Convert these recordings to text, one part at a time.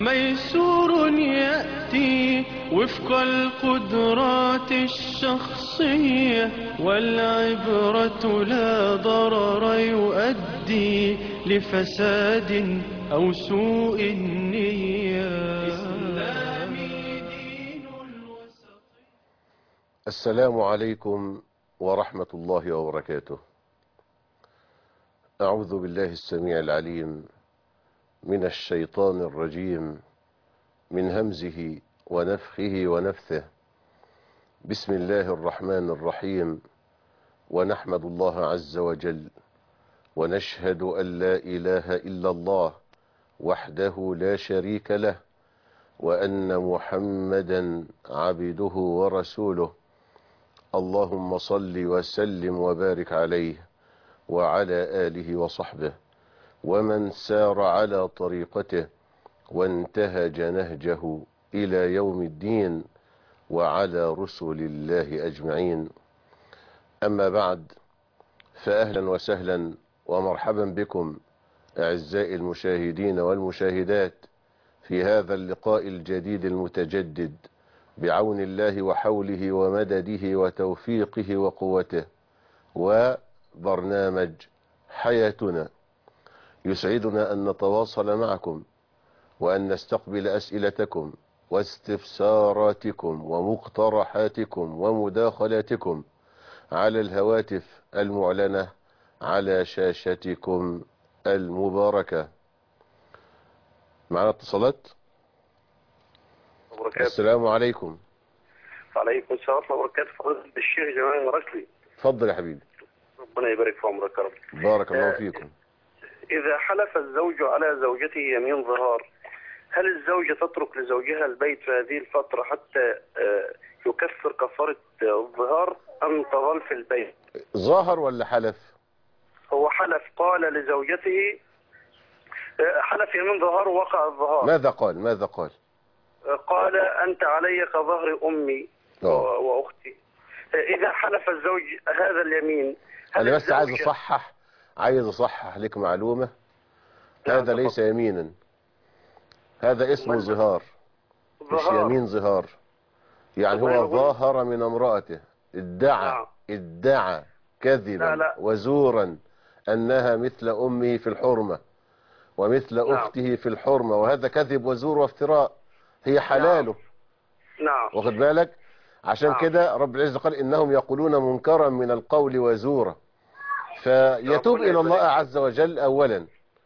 ميسور يأتي وفق القدرات الشخصية والعبرة لا ضرر يؤدي لفساد أو سوء النية إسلامي دين الوسط السلام عليكم ورحمة الله وبركاته أعوذ بالله السميع العليم من الشيطان الرجيم من همزه ونفخه ونفثه بسم الله الرحمن الرحيم ونحمد الله عز وجل ونشهد أن لا إله إلا الله وحده لا شريك له وأن محمدا عبده ورسوله اللهم صل وسلم وبارك عليه وعلى آله وصحبه ومن سار على طريقته وانتهج نهجه إلى يوم الدين وعلى رسل الله أجمعين أما بعد فأهلا وسهلا ومرحبا بكم أعزائي المشاهدين والمشاهدات في هذا اللقاء الجديد المتجدد بعون الله وحوله ومدده وتوفيقه وقوته وبرنامج حياتنا يسعدنا أن نتواصل معكم وأن نستقبل أسئلتكم واستفساراتكم ومقترحاتكم ومداخلاتكم على الهواتف المعلنة على شاشتكم المباركة معنا اتصالات وبركاته السلام عليكم وعليكم السلام ورحمة الله وبركاته فضيلة الشيخ جمال الرشلي تفضل يا حبيبي ربنا يبارك في عمرك يا رب بارك الله آه، فيكم إذا حلف الزوج على زوجته يمين ظهار هل الزوجة تترك لزوجها البيت في هذه الفترة حتى آه، يكفر كفارة آه، الظهار أم تظل في البيت ظاهر ولا حلف هو حلف قال لزوجته آه، حلف يمين ظهار ووقع الظهار ماذا قال ماذا قال آه، قال أنت علي كظهر أمي آه. و- وأختي آه، إذا حلف الزوج هذا اليمين هل انا بس عايز الزوجة- اصحح عايز اصحح لك معلومة نعم، هذا ليس يمينا هذا اسمه أمال؟ ظهار مش ظهار. يمين ظهار يعني طب وأنا هو بقول- ظاهر من امرأته ادعى نعم. ادعى كذبا لا، لا. وزورا انها مثل امه في الحرمة ومثل نعم. اخته في الحرمة وهذا كذب وزور وافتراء هي حلاله نعم واخد بالك عشان نعم. كده رب العزة قال إنهم يقولون منكرا من القول وزورا فيتوب ربنا إلى الله يبارك. عز وجل أولا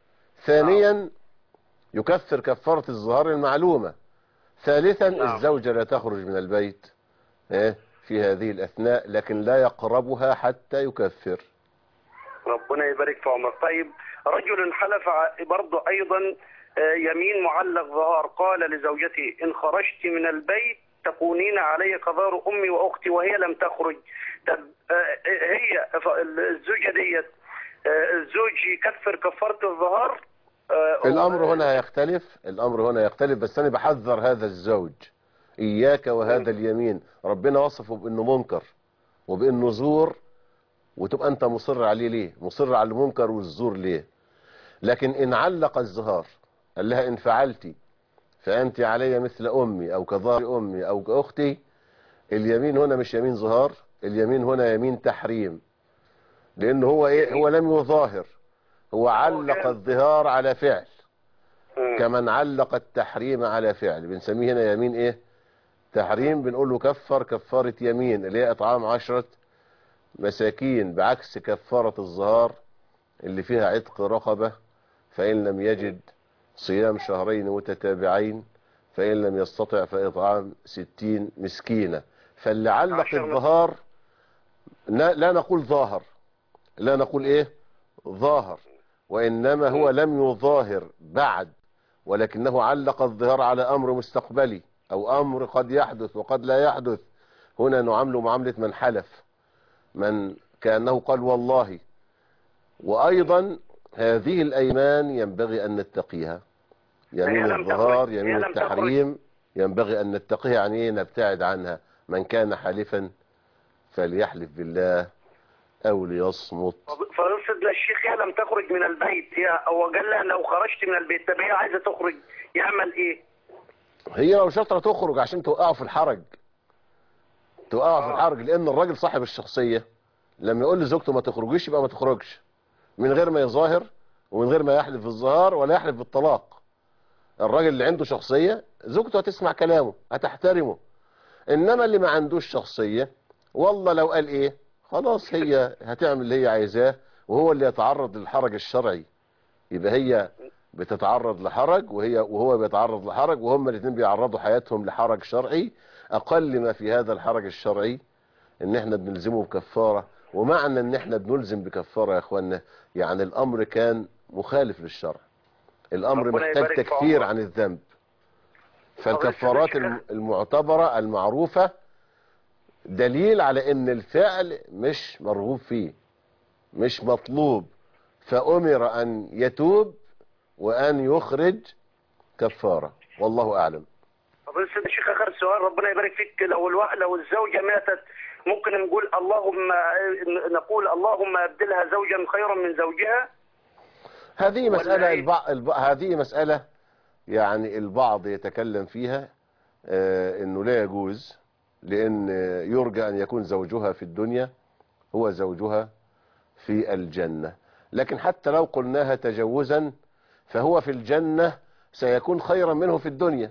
ثانيا يكفر كفارة الظهار المعلومة ثالثا نعم. الزوجة لا تخرج من البيت إيه، في هذه الأثناء لكن لا يقربها حتى يكفر ربنا يبارك في عمرك طيب رجل حلف ع- برضه ايضا آه، يمين معلق ظهار قال لزوجته ان خرجت من البيت تكونين علي كظهر امي واختي وهي لم تخرج طب آه، هي ف- الزوجه ديت آه، الزوج يكفر كفاره الظهار آه، الأمر و- هنا يختلف الأمر هنا يختلف بس أنا بحذر هذا الزوج إياك وهذا اليمين ربنا وصفه بأنه منكر وبأنه زور وتبقى أنت مصر عليه ليه مصر على المنكر والزور ليه لكن إن علق الزهار قال لها إن فعلتي فأنت علي مثل أمي أو كظهر أمي أو كأختي اليمين هنا مش يمين ظهار اليمين هنا يمين تحريم لأنه هو إيه هو لم يظاهر هو علق كان- الظهار على فعل مم. كمن علق التحريم على فعل بنسميه هنا يمين ايه تحريم بنقول له كفر كفارة يمين اللي هي اطعام عشرة مساكين بعكس كفارة الظهار اللي فيها عتق رقبة فإن لم يجد صيام شهرين متتابعين فإن لم يستطع فإطعام ستين مسكينة فاللي علق عشر الظهار لا لا نقول ظاهر لا نقول ايه ظاهر وإنما هو لم يظاهر بعد ولكنه علق الظهار على أمر مستقبلي أو أمر قد يحدث وقد لا يحدث هنا نعامله معاملة من حلف من كأنه قال والله وأيضا هذه الأيمان ينبغي أن نتقيها يمين هي لم الظهار تخرج. هي يمين لم التحريم تخرج. ينبغي أن نتقيها. التحريم ينبغي أن نتقيها يعني إيه نبتعد عنها من كان حالفا فليحلف بالله وإن لم يجد او ليصمت فيقصد الشيخ هي لم تخرج من البيت هي هو قال لها لو خرجت من البيت طب هي عايزه تخرج يعمل ايه؟ هي لو شاطره تخرج عشان توقعه في الحرج توقعه في الحرج لان الراجل صاحب الشخصيه لما يقول لزوجته ما تخرجيش يبقى ما تخرجش من غير ما يظاهر ومن غير ما يحلف بالظهار ولا يحلف بالطلاق الراجل اللي عنده شخصيه زوجته هتسمع كلامه هتحترمه انما اللي ما عندوش شخصيه والله لو قال ايه خلاص هي هتعمل اللي هي عايزاه وهو اللي يتعرض للحرج الشرعي يبقى هي بتتعرض لحرج وهي وهو بيتعرض لحرج وهم الاثنين بيعرضوا حياتهم لحرج شرعي اقل ما في هذا الحرج الشرعي ان احنا بنلزمه بكفاره ومعنى ان احنا بنلزم بكفاره يا اخوانا يعني الامر كان مخالف للشرع الامر ربنا محتاج يبارك في تكفير عمرك. عن الذنب فالكفارات الم- المعتبره المعروفه دليل على ان الفعل مش مرغوب فيه مش مطلوب فأمر أن يتوب وأن يخرج كفارة والله أعلم طب يا سيدي الشيخ اخر سؤال ربنا يبارك فيك لو الواحد لو الزوجه ماتت ممكن نقول اللهم نقول اللهم ابدلها زوجا خيرا من زوجها هذه ولا مسألة إيه؟ البع... الب... هذه مسألة يعني البعض يتكلم فيها آه انه لا يجوز لان يرجى ان يكون زوجها في الدنيا هو زوجها في الجنة لكن حتى لو قلناها تجوزا فهو في الجنة سيكون خيرا منه في الدنيا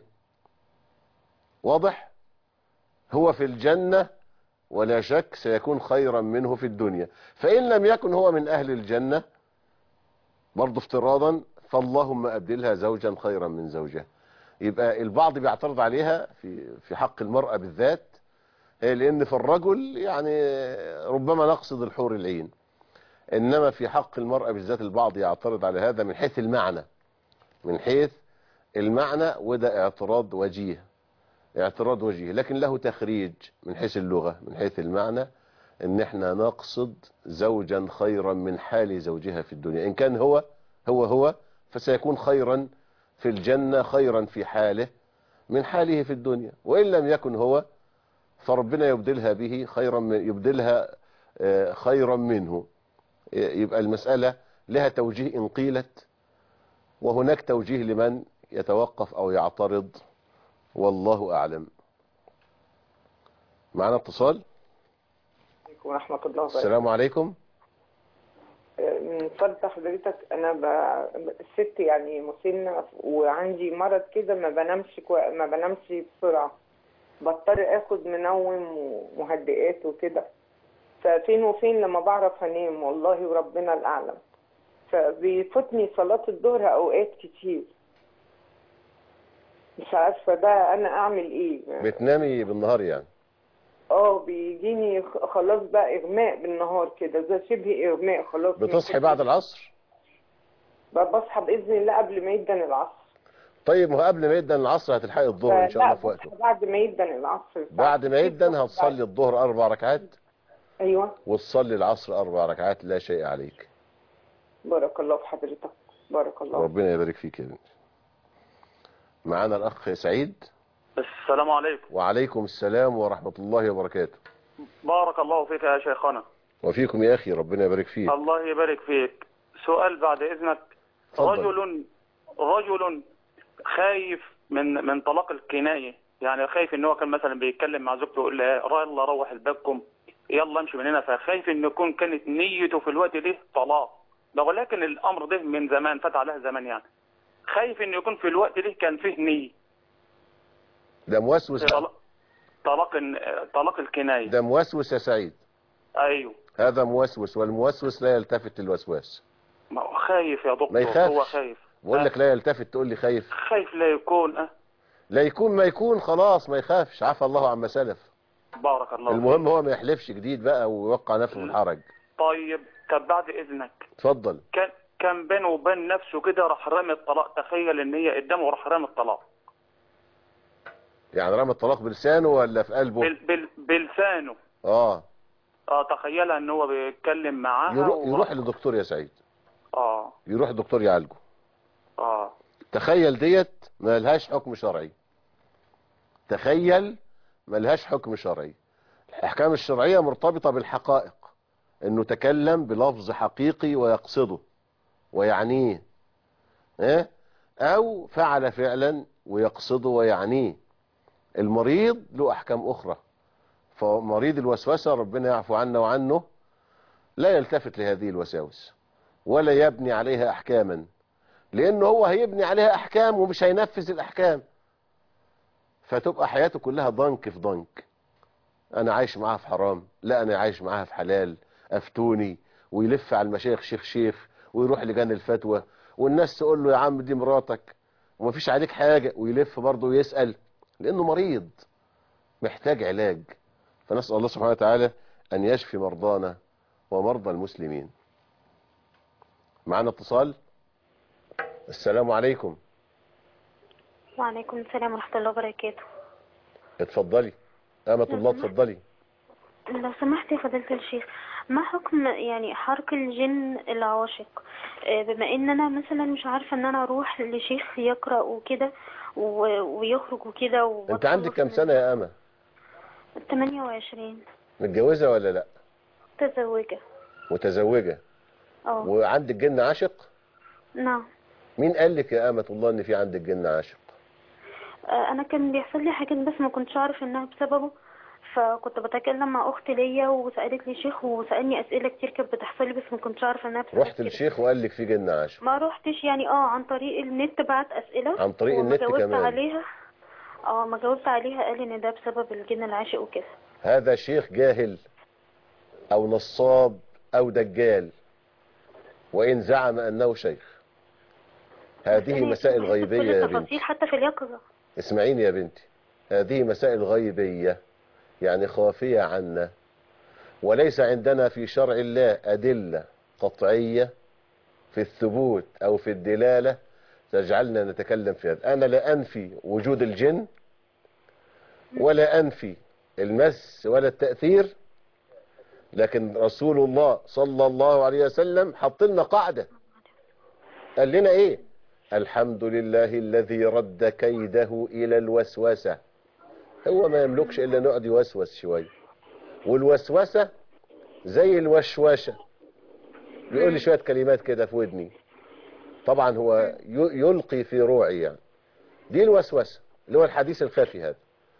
واضح هو في الجنة ولا شك سيكون خيرا منه في الدنيا فإن لم يكن هو من أهل الجنة برضه افتراضا فاللهم أبدلها زوجا خيرا من زوجها يبقى البعض بيعترض عليها في في حق المرأة بالذات هي لأن في الرجل يعني ربما نقصد الحور العين إنما في حق المرأة بالذات البعض يعترض على هذا من حيث المعنى من حيث المعنى وده اعتراض وجيه اعتراض وجيه لكن له تخريج من حيث اللغة من حيث المعنى ان احنا نقصد زوجا خيرا من حال زوجها في الدنيا ان كان هو هو هو فسيكون خيرا في الجنة خيرا في حاله من حاله في الدنيا وإن لم يكن هو فربنا يبدلها به خيرا من يبدلها آه، خيرا منه يبقى المسألة لها توجيه إن قيلت وهناك توجيه لمن يتوقف أو يعترض والله أعلم معنا اتصال عليكم ورحمة الله وبركاته السلام عليكم من فضل حضرتك أنا ب... الست يعني مسنة وعندي مرض كده ما بنامش كو... ما بنامش بسرعة بضطر آخد منوم ومهدئات وكده ففين وفين لما بعرف أنام والله وربنا الأعلم فبيفوتني صلاة الظهر أوقات كتير مش عارفة ده أنا أعمل إيه بتنامي بالنهار يعني اه بيجيني خ- خلاص بقى اغماء بالنهار كده ده شبه اغماء خلاص من بتصحي كتر- بعد العصر بقى بصحى باذن الله قبل ما يدن العصر طيب ما هو قبل ما يدن العصر هتلحقي الظهر ان شاء لا، الله في وقته بصحى بعد ما يدن العصر بعد ما يدن هتصلي الظهر اربع ركعات ايوه وتصلي العصر اربع ركعات لا شيء عليك بارك الله في حضرتك بارك الله ربنا يبارك فيك يا بنتي معانا الاخ سعيد السلام عليكم وعليكم السلام ورحمة الله وبركاته بارك الله فيك يا شيخنا وفيكم يا اخي ربنا يبارك فيك الله يبارك فيك سؤال بعد إذنك اتفضل. رجل رجل خايف من من طلاق الكناية يعني خايف ان هو كان مثلا بيتكلم مع زوجته يقول لها يلا روح لبابكم يلا امشي من هنا فخايف ان يكون كانت نيته في الوقت ده طلاق ولكن الامر ده من زمان فات عليها زمان يعني خايف ان يكون في الوقت ده كان فيه نية ده موسوس طلاق طلاق طلاق الكناية ده موسوس يا سعيد ايوه هذا موسوس والموسوس لا يلتفت للوسواس ما هو خايف يا دكتور ما يخافش. هو خايف بقول لك لا يلتفت تقول لي خايف خايف لا يكون أه لا يكون ما يكون خلاص ما يخافش عفى الله عما سلف بارك الله المهم فيك. هو ما يحلفش جديد بقى ويوقع نفسه في الحرج طيب طب بعد اذنك اتفضل كان كان بينه وبين نفسه كده راح رامي الطلاق تخيل ان هي قدامه راح رامي الطلاق يعني رمى الطلاق بلسانه ولا في قلبه بال بال بلسانه اه اه تخيلها ان هو بيتكلم معاها يروح, و- يروح للدكتور يا سعيد اه يروح الدكتور يعالجه اه تخيل ديت ما لهاش حكم شرعي تخيل ما لهاش حكم شرعي الاحكام الشرعيه مرتبطه بالحقائق انه تكلم بلفظ حقيقي ويقصده ويعنيه إيه؟ او فعل فعلا ويقصده ويعنيه المريض له احكام اخرى فمريض الوسوسة ربنا يعفو عنا وعنه لا يلتفت لهذه الوساوس ولا يبني عليها احكاما لانه هو هيبني عليها احكام ومش هينفذ الاحكام فتبقى حياته كلها ضنك في ضنك انا عايش معاها في حرام لا انا عايش معاها في حلال افتوني ويلف على المشايخ شيخ شيخ ويروح لجان الفتوى والناس تقول له يا عم دي مراتك ومفيش عليك حاجة ويلف برضه ويسأل لانه مريض محتاج علاج فنسأل الله سبحانه وتعالى ان يشفي مرضانا ومرضى المسلمين معنا اتصال السلام عليكم وعليكم السلام ورحمة الله وبركاته اتفضلي امة الله اتفضلي لو سمحت يا فضيلة الشيخ ما حكم يعني حرق الجن العاشق آه، بما ان انا مثلا مش عارفة ان انا اروح لشيخ يقرأ وكده و- ويخرج وكده انت عندك كم سنة يا امة 28 متجوزة ولا لا متزوجة متزوجة اه وعندك جن عاشق نعم مين قال لك يا امة الله ان في عندك جن عاشق آه، انا كان بيحصل لي حاجات بس ما كنتش اعرف انها بسببه فكنت بتكلم مع اختي ليا وسالت لي شيخ وسالني اسئله كتير كانت بتحصل لي بس ما كنتش عارفه انها بسبب رحت كده. للشيخ وقال لك في جن عاشق ما روحتش يعني اه عن طريق النت بعت اسئله عن طريق وما النت جاوبت كمان. عليها اه ما جاوبت عليها قال ان ده بسبب الجن العاشق وكده هذا شيخ جاهل او نصاب او دجال وان زعم انه شيخ هذه أنا مسائل بحس بكل غيبية يا التفاصيل بنتي حتى في اليقظه اسمعيني يا بنتي هذه مسائل غيبية يعني خافية عنا وليس عندنا في شرع الله أدلة قطعية في الثبوت أو في الدلالة تجعلنا نتكلم في هذا أنا لا أنفي وجود الجن ولا أنفي المس ولا التأثير لكن رسول الله صلى الله عليه وسلم حط لنا قاعدة قال لنا إيه الحمد لله الذي رد كيده إلى الوسوسة هو ما يملكش إلا نقعد يوسوس شوية والوسوسة زي الوشوشة بيقول لي شوية كلمات كده في ودني طبعا هو ي- يلقي في روعي يعني دي الوسوسة اللي هو الحديث الخفي هذا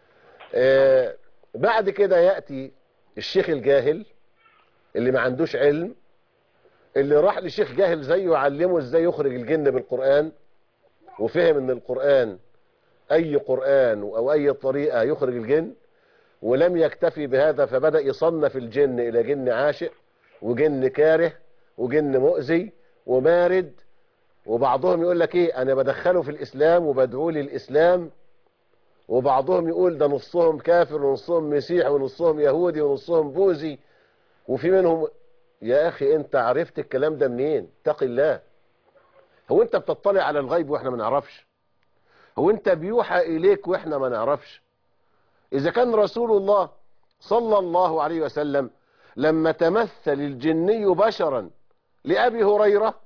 آه بعد كده يأتي الشيخ الجاهل اللي ما عندوش علم اللي راح لشيخ جاهل زيه يعلمه ازاي يخرج الجن بالقرآن وفهم ان القرآن اي قرآن او اي طريقة يخرج الجن ولم يكتفي بهذا فبدأ يصنف الجن الى جن عاشق وجن كاره وجن مؤذي ومارد وبعضهم يقول لك ايه انا بدخله في الاسلام وبدعوه للاسلام وبعضهم يقول ده نصهم كافر ونصهم مسيح ونصهم يهودي ونصهم بوذي وفي منهم يا اخي انت عرفت الكلام ده منين اتق الله هو انت بتطلع على الغيب واحنا ما نعرفش هو انت بيوحى اليك واحنا ما نعرفش اذا كان رسول الله صلى الله عليه وسلم لما تمثل الجني بشرا لأبي هريرة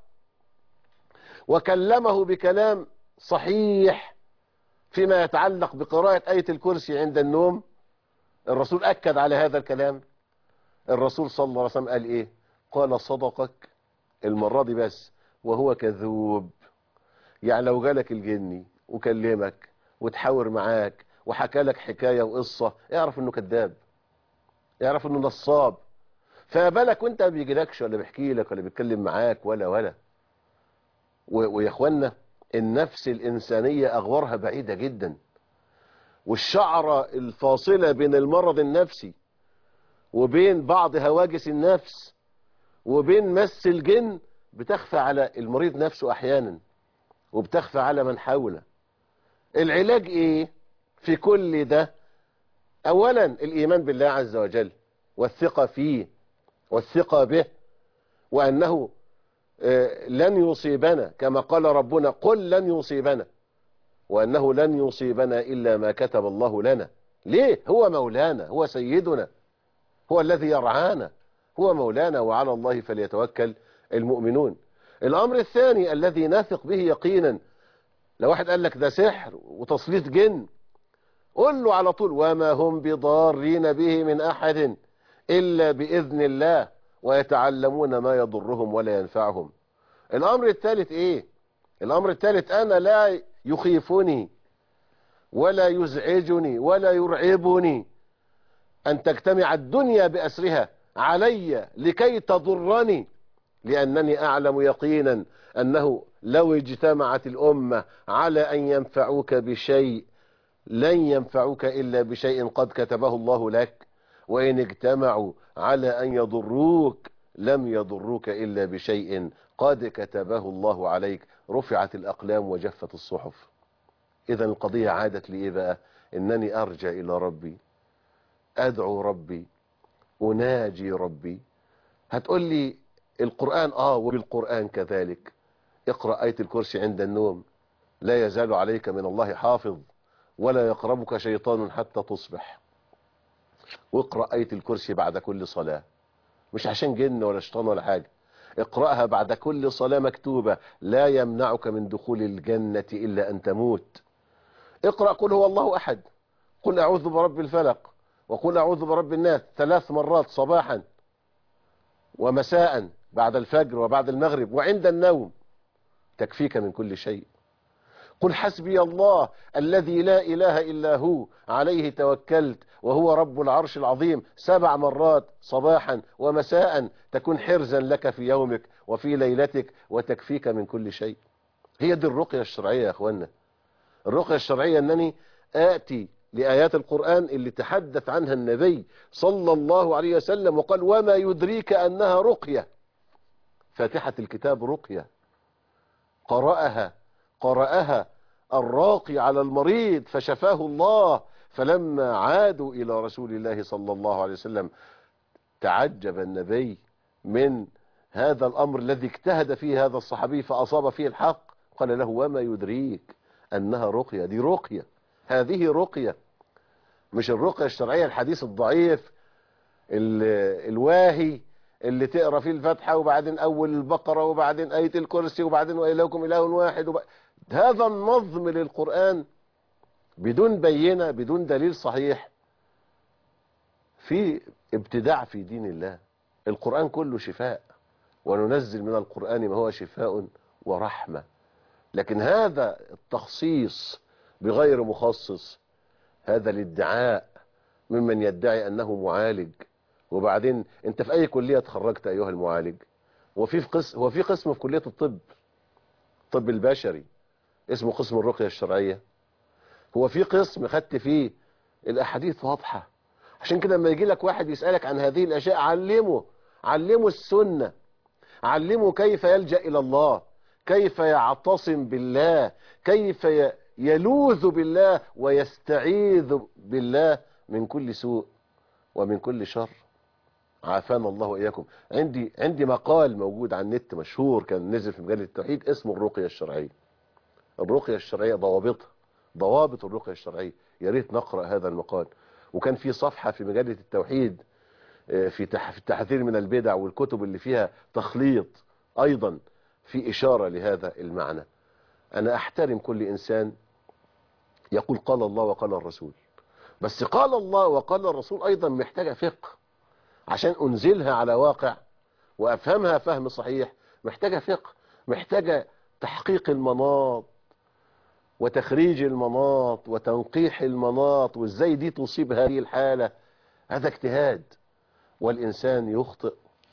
وكلمه بكلام صحيح فيما يتعلق بقراءة آية الكرسي عند النوم الرسول أكد على هذا الكلام الرسول صلى الله عليه وسلم قال إيه قال صدقك المرة دي بس وهو كذوب يعني لو جالك الجني وكلمك وتحاور معاك وحكى لك حكاية وقصة اعرف انه كذاب اعرف انه نصاب فبالك وانت ما بيجيلكش ولا بيحكي لك ولا بيتكلم معاك ولا ولا و- ويا اخوانا النفس الانسانية اغوارها بعيدة جدا والشعرة الفاصلة بين المرض النفسي وبين بعض هواجس النفس وبين مس الجن بتخفى على المريض نفسه احيانا وبتخفى على من حوله العلاج ايه في كل ده اولا الايمان بالله عز وجل والثقة فيه والثقة به وانه آه، لن يصيبنا كما قال ربنا قل لن يصيبنا وانه لن يصيبنا الا ما كتب الله لنا ليه هو مولانا هو سيدنا هو الذي يرعانا هو مولانا وعلى الله فليتوكل المؤمنون الامر الثاني الذي نثق به يقينا لو واحد قال لك ده سحر وتسليط جن قل له على طول وما هم بضارين به من احد الا باذن الله ويتعلمون ما يضرهم ولا ينفعهم الأمر الثالث إيه الأمر الثالث أنا لا يخيفني ولا يزعجني ولا يرعبني أن تجتمع الدنيا بأسرها علي لكي تضرني لأنني أعلم يقينا أنه لو اجتمعت الأمة على أن ينفعوك بشيء لن ينفعوك إلا بشيء قد كتبه الله لك وإن اجتمعوا على أن يضروك لم يضروك إلا بشيء قد كتبه الله عليك رفعت الأقلام وجفت الصحف إذا القضية عادت لإيه بقى إنني أرجع إلى ربي أدعو ربي أناجي ربي هتقول لي القرآن آه وبالقرآن كذلك اقرأ آية الكرسي عند النوم لا يزال عليك من الله حافظ ولا يقربك شيطان حتى تصبح واقرأ آية الكرسي بعد كل صلاة مش عشان جن ولا شيطان ولا حاجة اقرأها بعد كل صلاة مكتوبة لا يمنعك من دخول الجنة إلا أن تموت اقرأ قل هو الله أحد قل أعوذ برب الفلق وقل أعوذ برب الناس ثلاث مرات صباحا ومساء بعد الفجر وبعد المغرب وعند النوم تكفيك من كل شيء قل حسبي الله الذي لا إله إلا هو عليه توكلت وهو رب العرش العظيم سبع مرات صباحا ومساء تكون حرزا لك في يومك وفي ليلتك وتكفيك من كل شيء هي دي الرقية الشرعية يا أخوانا الرقية الشرعية أنني آتي لآيات القرآن اللي تحدث عنها النبي صلى الله عليه وسلم وقال وما يدريك أنها رقية فاتحة الكتاب رقية قرأها قرأها الراقي على المريض فشفاه الله فلما عادوا إلى رسول الله صلى الله عليه وسلم تعجب النبي من هذا الأمر الذي اجتهد فيه هذا الصحابي فأصاب فيه الحق قال له وما يدريك أنها رقية دي رقية هذه رقية مش الرقية الشرعية الحديث الضعيف الواهي اللي تقرا فيه الفاتحة وبعدين أول البقرة وبعدين آية الكرسي وبعدين وإلهكم إله واحد وب... هذا النظم للقرآن بدون بينة بدون دليل صحيح في ابتداع في دين الله القرآن كله شفاء وننزل من القرآن ما هو شفاء ورحمة لكن هذا التخصيص بغير مخصص هذا الادعاء ممن يدعي أنه معالج وبعدين انت في اي كلية تخرجت ايها المعالج وفي في قسم هو في قسم في كلية الطب الطب البشري اسمه قسم الرقية الشرعية هو في قسم خدت فيه الاحاديث واضحة عشان كده لما يجي لك واحد يسألك عن هذه الاشياء علمه علمه السنة علمه كيف يلجأ الى الله كيف يعتصم بالله كيف يلوذ بالله ويستعيذ بالله من كل سوء ومن كل شر عافانا الله وإياكم عندي عندي مقال موجود على النت مشهور كان نزل في مجلة التوحيد اسمه الرقية الشرعية الرقية الشرعية ضوابطها ضوابط الرقية الشرعية يا ريت نقرأ هذا المقال وكان في صفحة في مجلة التوحيد في في التحذير من البدع والكتب اللي فيها تخليط أيضا في إشارة لهذا المعنى أنا أحترم كل إنسان يقول قال الله وقال الرسول بس قال الله وقال الرسول أيضا محتاجة فقه عشان أنزلها على واقع وأفهمها فهم صحيح محتاجة فقه محتاجة تحقيق المناط وتخريج المناط وتنقيح المناط وازاي دي تصيب هذه الحالة هذا اجتهاد والإنسان يخطئ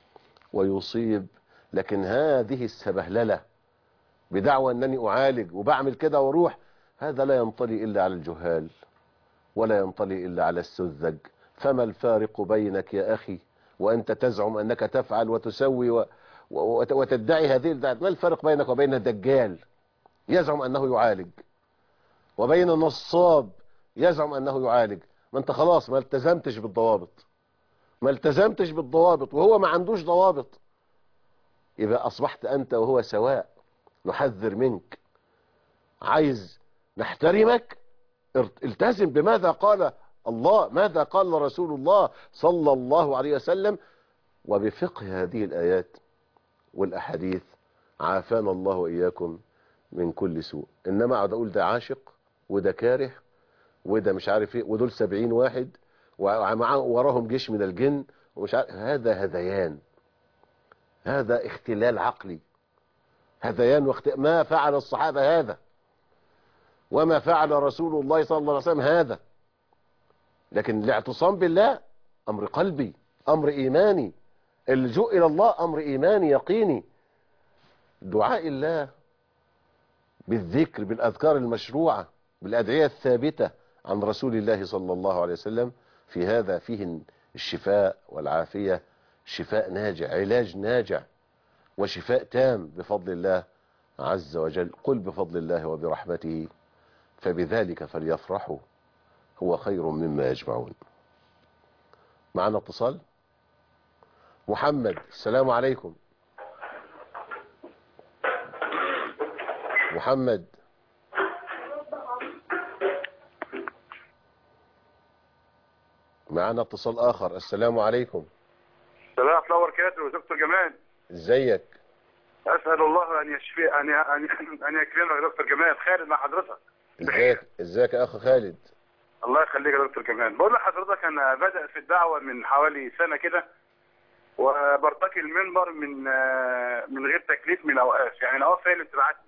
ويصيب لكن هذه السبهللة بدعوى أنني أعالج وبعمل كده واروح هذا لا ينطلي إلا على الجهال ولا ينطلي إلا على السذج فما الفارق بينك يا أخي وأنت تزعم أنك تفعل وتسوي و... و... وتدعي هذه الدعوة ما الفرق بينك وبين الدجال يزعم أنه يعالج وبين نصاب يزعم أنه يعالج ما أنت خلاص ما التزمتش بالضوابط ما التزمتش بالضوابط وهو ما عندوش ضوابط يبقى أصبحت أنت وهو سواء نحذر منك عايز نحترمك التزم بماذا قال الله ماذا قال رسول الله صلى الله عليه وسلم وبفقه هذه الآيات والأحاديث عافانا الله وإياكم من كل سوء إنما أقعد أقول ده عاشق وده كاره وده مش عارف ايه ودول سبعين واحد ومعاه وراهم جيش من الجن ومش عارف هذا هذيان هذا اختلال عقلي هذيان واخت... ما فعل الصحابة هذا وما فعل رسول الله صلى الله عليه وسلم هذا لكن الاعتصام بالله أمر قلبي أمر إيماني اللجوء إلى الله أمر إيماني يقيني دعاء الله بالذكر بالأذكار المشروعة بالأدعية الثابتة عن رسول الله صلى الله عليه وسلم في هذا فيه الشفاء والعافية شفاء ناجع علاج ناجع وشفاء تام بفضل الله عز وجل قل بفضل الله وبرحمته فبذلك فليفرحوا هو خير مما يجمعون معنا اتصال محمد السلام عليكم محمد معنا اتصال آخر السلام عليكم السلام ورحمة الله وبركاته دكتور جمال ازيك أسأل الله أن يشفي أن أن أن يكرمك يا دكتور جمال خالد مع حضرتك ازيك ازيك يا اخ خالد الله يخليك يا دكتور جمال بقول لحضرتك أنا بدأ في الدعوة من حوالي سنة كده وبرتقي المنبر من من غير تكليف من الأوقاف يعني الأوقاف هي اللي بتبعتني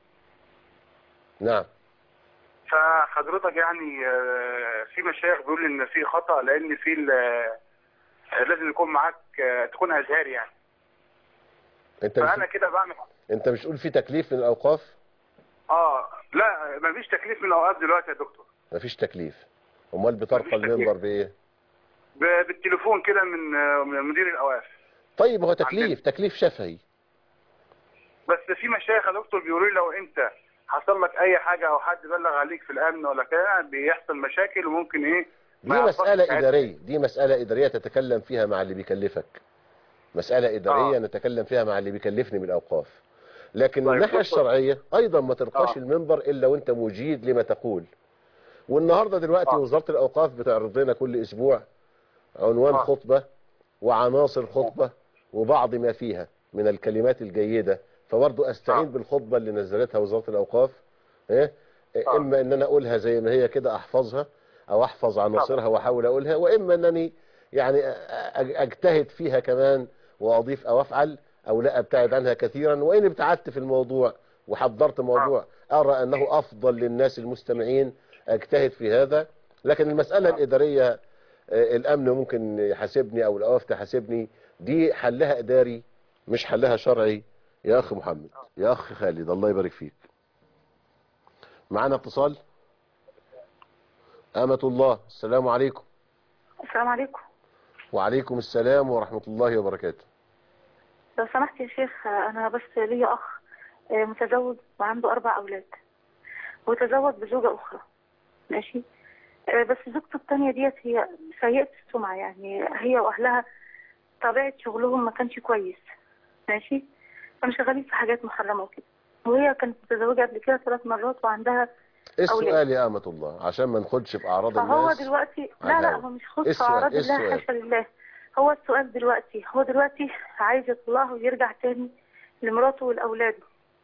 نعم فحضرتك يعني آه، في مشايخ بيقول ان في خطأ لان في ال- آه، لازم يكون معاك آه، تكون ازهري يعني انت مش فانا كده بعمل انت مش تقول في تكليف من الاوقاف اه لا مفيش تكليف من الاوقات دلوقتي يا دكتور مفيش تكليف امال بترقى مفيش تكليف. المنبر بايه ب- بالتليفون كده من آه، من مدير الاوقاف طيب هو تكليف تكليف شفهي بس في مشايخ يا دكتور بيقولوا لي لو انت حصل لك اي حاجه او حد بلغ عليك في الامن ولا كده بيحصل مشاكل وممكن ايه ما دي يعرفكش مسألة ساعتها. إدارية دي مسألة إدارية تتكلم فيها مع اللي بيكلفك مسألة إدارية آه. نتكلم فيها مع اللي بيكلفني من الأوقاف لكن طيب، الناحية دكتور. الشرعية أيضا ما ترقاش آه. المنبر إلا وأنت مجيد لما تقول والنهاردة دلوقتي آه. وزارة الأوقاف بتعرض لنا كل أسبوع عنوان آه. خطبة وعناصر خطبة وبعض ما فيها من الكلمات الجيدة فبرضو أستعين آه. بالخطبة اللي نزلتها وزارة الأوقاف إيه؟ آه. إما إن أنا أقولها زي ما هي كده أحفظها أو أحفظ عناصرها وأحاول أقولها وإما أنني يعني أ- أ- أجتهد فيها كمان وأضيف أو أفعل أو لا أبتعد عنها كثيرا وإن ابتعدت في الموضوع وحضرت موضوع أرى أنه أفضل للناس المستمعين أجتهد في هذا لكن المسألة آه. الإدارية آه، الأمن ممكن يحاسبني أو الأوقاف تحاسبني دي حلها إداري مش حلها شرعي يا أخ محمد يا أخ خالد الله يبارك فيك معنا اتصال أمة الله السلام عليكم السلام عليكم وعليكم السلام ورحمة الله وبركاته لو سمحت يا شيخ أنا بس ليا أخ آه، متزوج وعنده أربع أولاد وتزوج بزوجة أخرى ماشي آه، بس زوجته التانية ديت هي سيئة السمعة يعني هي وأهلها طبيعة شغلهم ما كانش كويس ماشي كانوا شغالين في حاجات محرمة وكده وهي كانت متزوجة قبل كده ثلاث مرات وعندها ايه أولاد. السؤال يا أمة الله عشان ما نخدش في أعراض فهو الناس دلوقتي لا على لا الهوا. هو مش إيه خص السؤال؟ أعراض إيه الله السؤال؟ حاشا لله هو السؤال دلوقتي هو دلوقتي عايز يطلعه ويرجع تاني لمراته والأولاد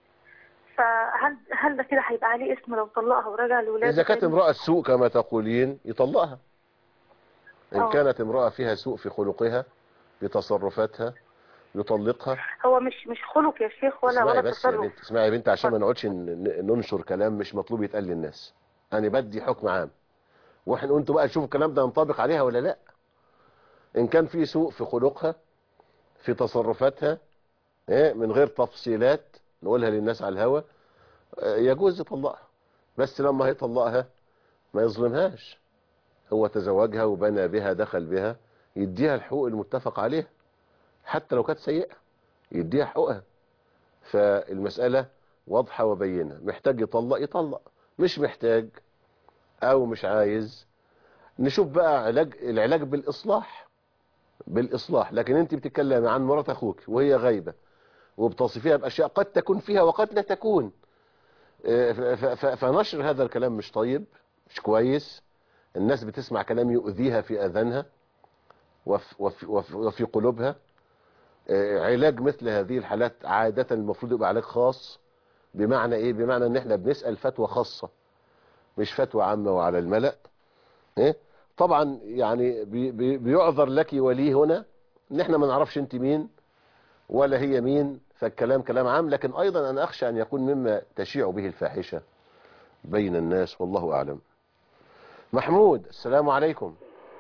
فهل هل ده كده هيبقى عليه اسم لو طلقها ورجع لولاده إذا كانت تاني؟ امرأة سوء كما تقولين يطلقها إن آه. كانت امرأة فيها سوء في خلقها بتصرفاتها يطلقها هو مش مش خلق يا شيخ ولا اسمعي ولا بس يا تصرف بنت اسمعي يا بنت عشان ما نقعدش ن- ن- ننشر كلام مش مطلوب يتقال للناس انا بدي حكم عام واحنا انتوا بقى تشوفوا الكلام ده ينطبق عليها ولا لا ان كان في سوء في خلقها في تصرفاتها ايه من غير تفصيلات نقولها للناس على الهوا آه، يجوز يطلقها بس لما هيطلقها ما يظلمهاش هو تزوجها وبنى بها دخل بها يديها الحقوق المتفق عليها حتى لو كانت سيئة يديها حقوقها فالمسألة واضحة وبينة محتاج يطلق يطلق مش محتاج او مش عايز نشوف بقى علاج العلاج بالإصلاح بالإصلاح لكن انت بتتكلمي عن مرات اخوك وهي غايبة وبتصفيها بأشياء قد تكون فيها وقد لا تكون آه، ف- ف- ف- فنشر هذا الكلام مش طيب مش كويس الناس بتسمع كلام يؤذيها في أذانها وفي, وفي, وفي, وفي قلوبها آه، علاج مثل هذه الحالات عادة المفروض يبقى علاج خاص بمعنى ايه بمعنى ان احنا بنسأل فتوى خاصة مش فتوى عامة وعلى الملأ إيه؟ طبعا يعني بي بي بيعذر لك ولي هنا ان احنا ما نعرفش انت مين ولا هي مين فالكلام كلام عام لكن أيضا أنا أخشى أن يكون مما تشيع به الفاحشة بين الناس والله أعلم محمود السلام عليكم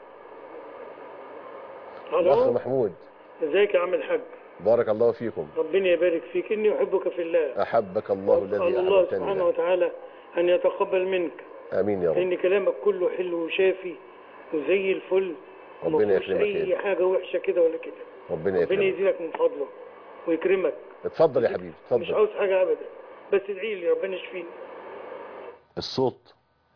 الأخ الو محمود ازيك يا عم الحاج بارك الله فيكم ربنا يبارك فيك اني احبك في الله أحبك الله اسال الذي الله أحببتني سبحانه له. وتعالى ان يتقبل منك آمين يا رب لان كلامك كله حلو وشافي وزي الفل ربنا وما فيهوش يكرمك يا اي ابني. حاجه وحشه كده ولا كده ربنا ربنا يكرمك يزيدك من فضله ويكرمك اتفضل يا حبيبي مش اتفضل عاوز حاجه ابدا بس ادعي لي ربنا يشفيني الصوت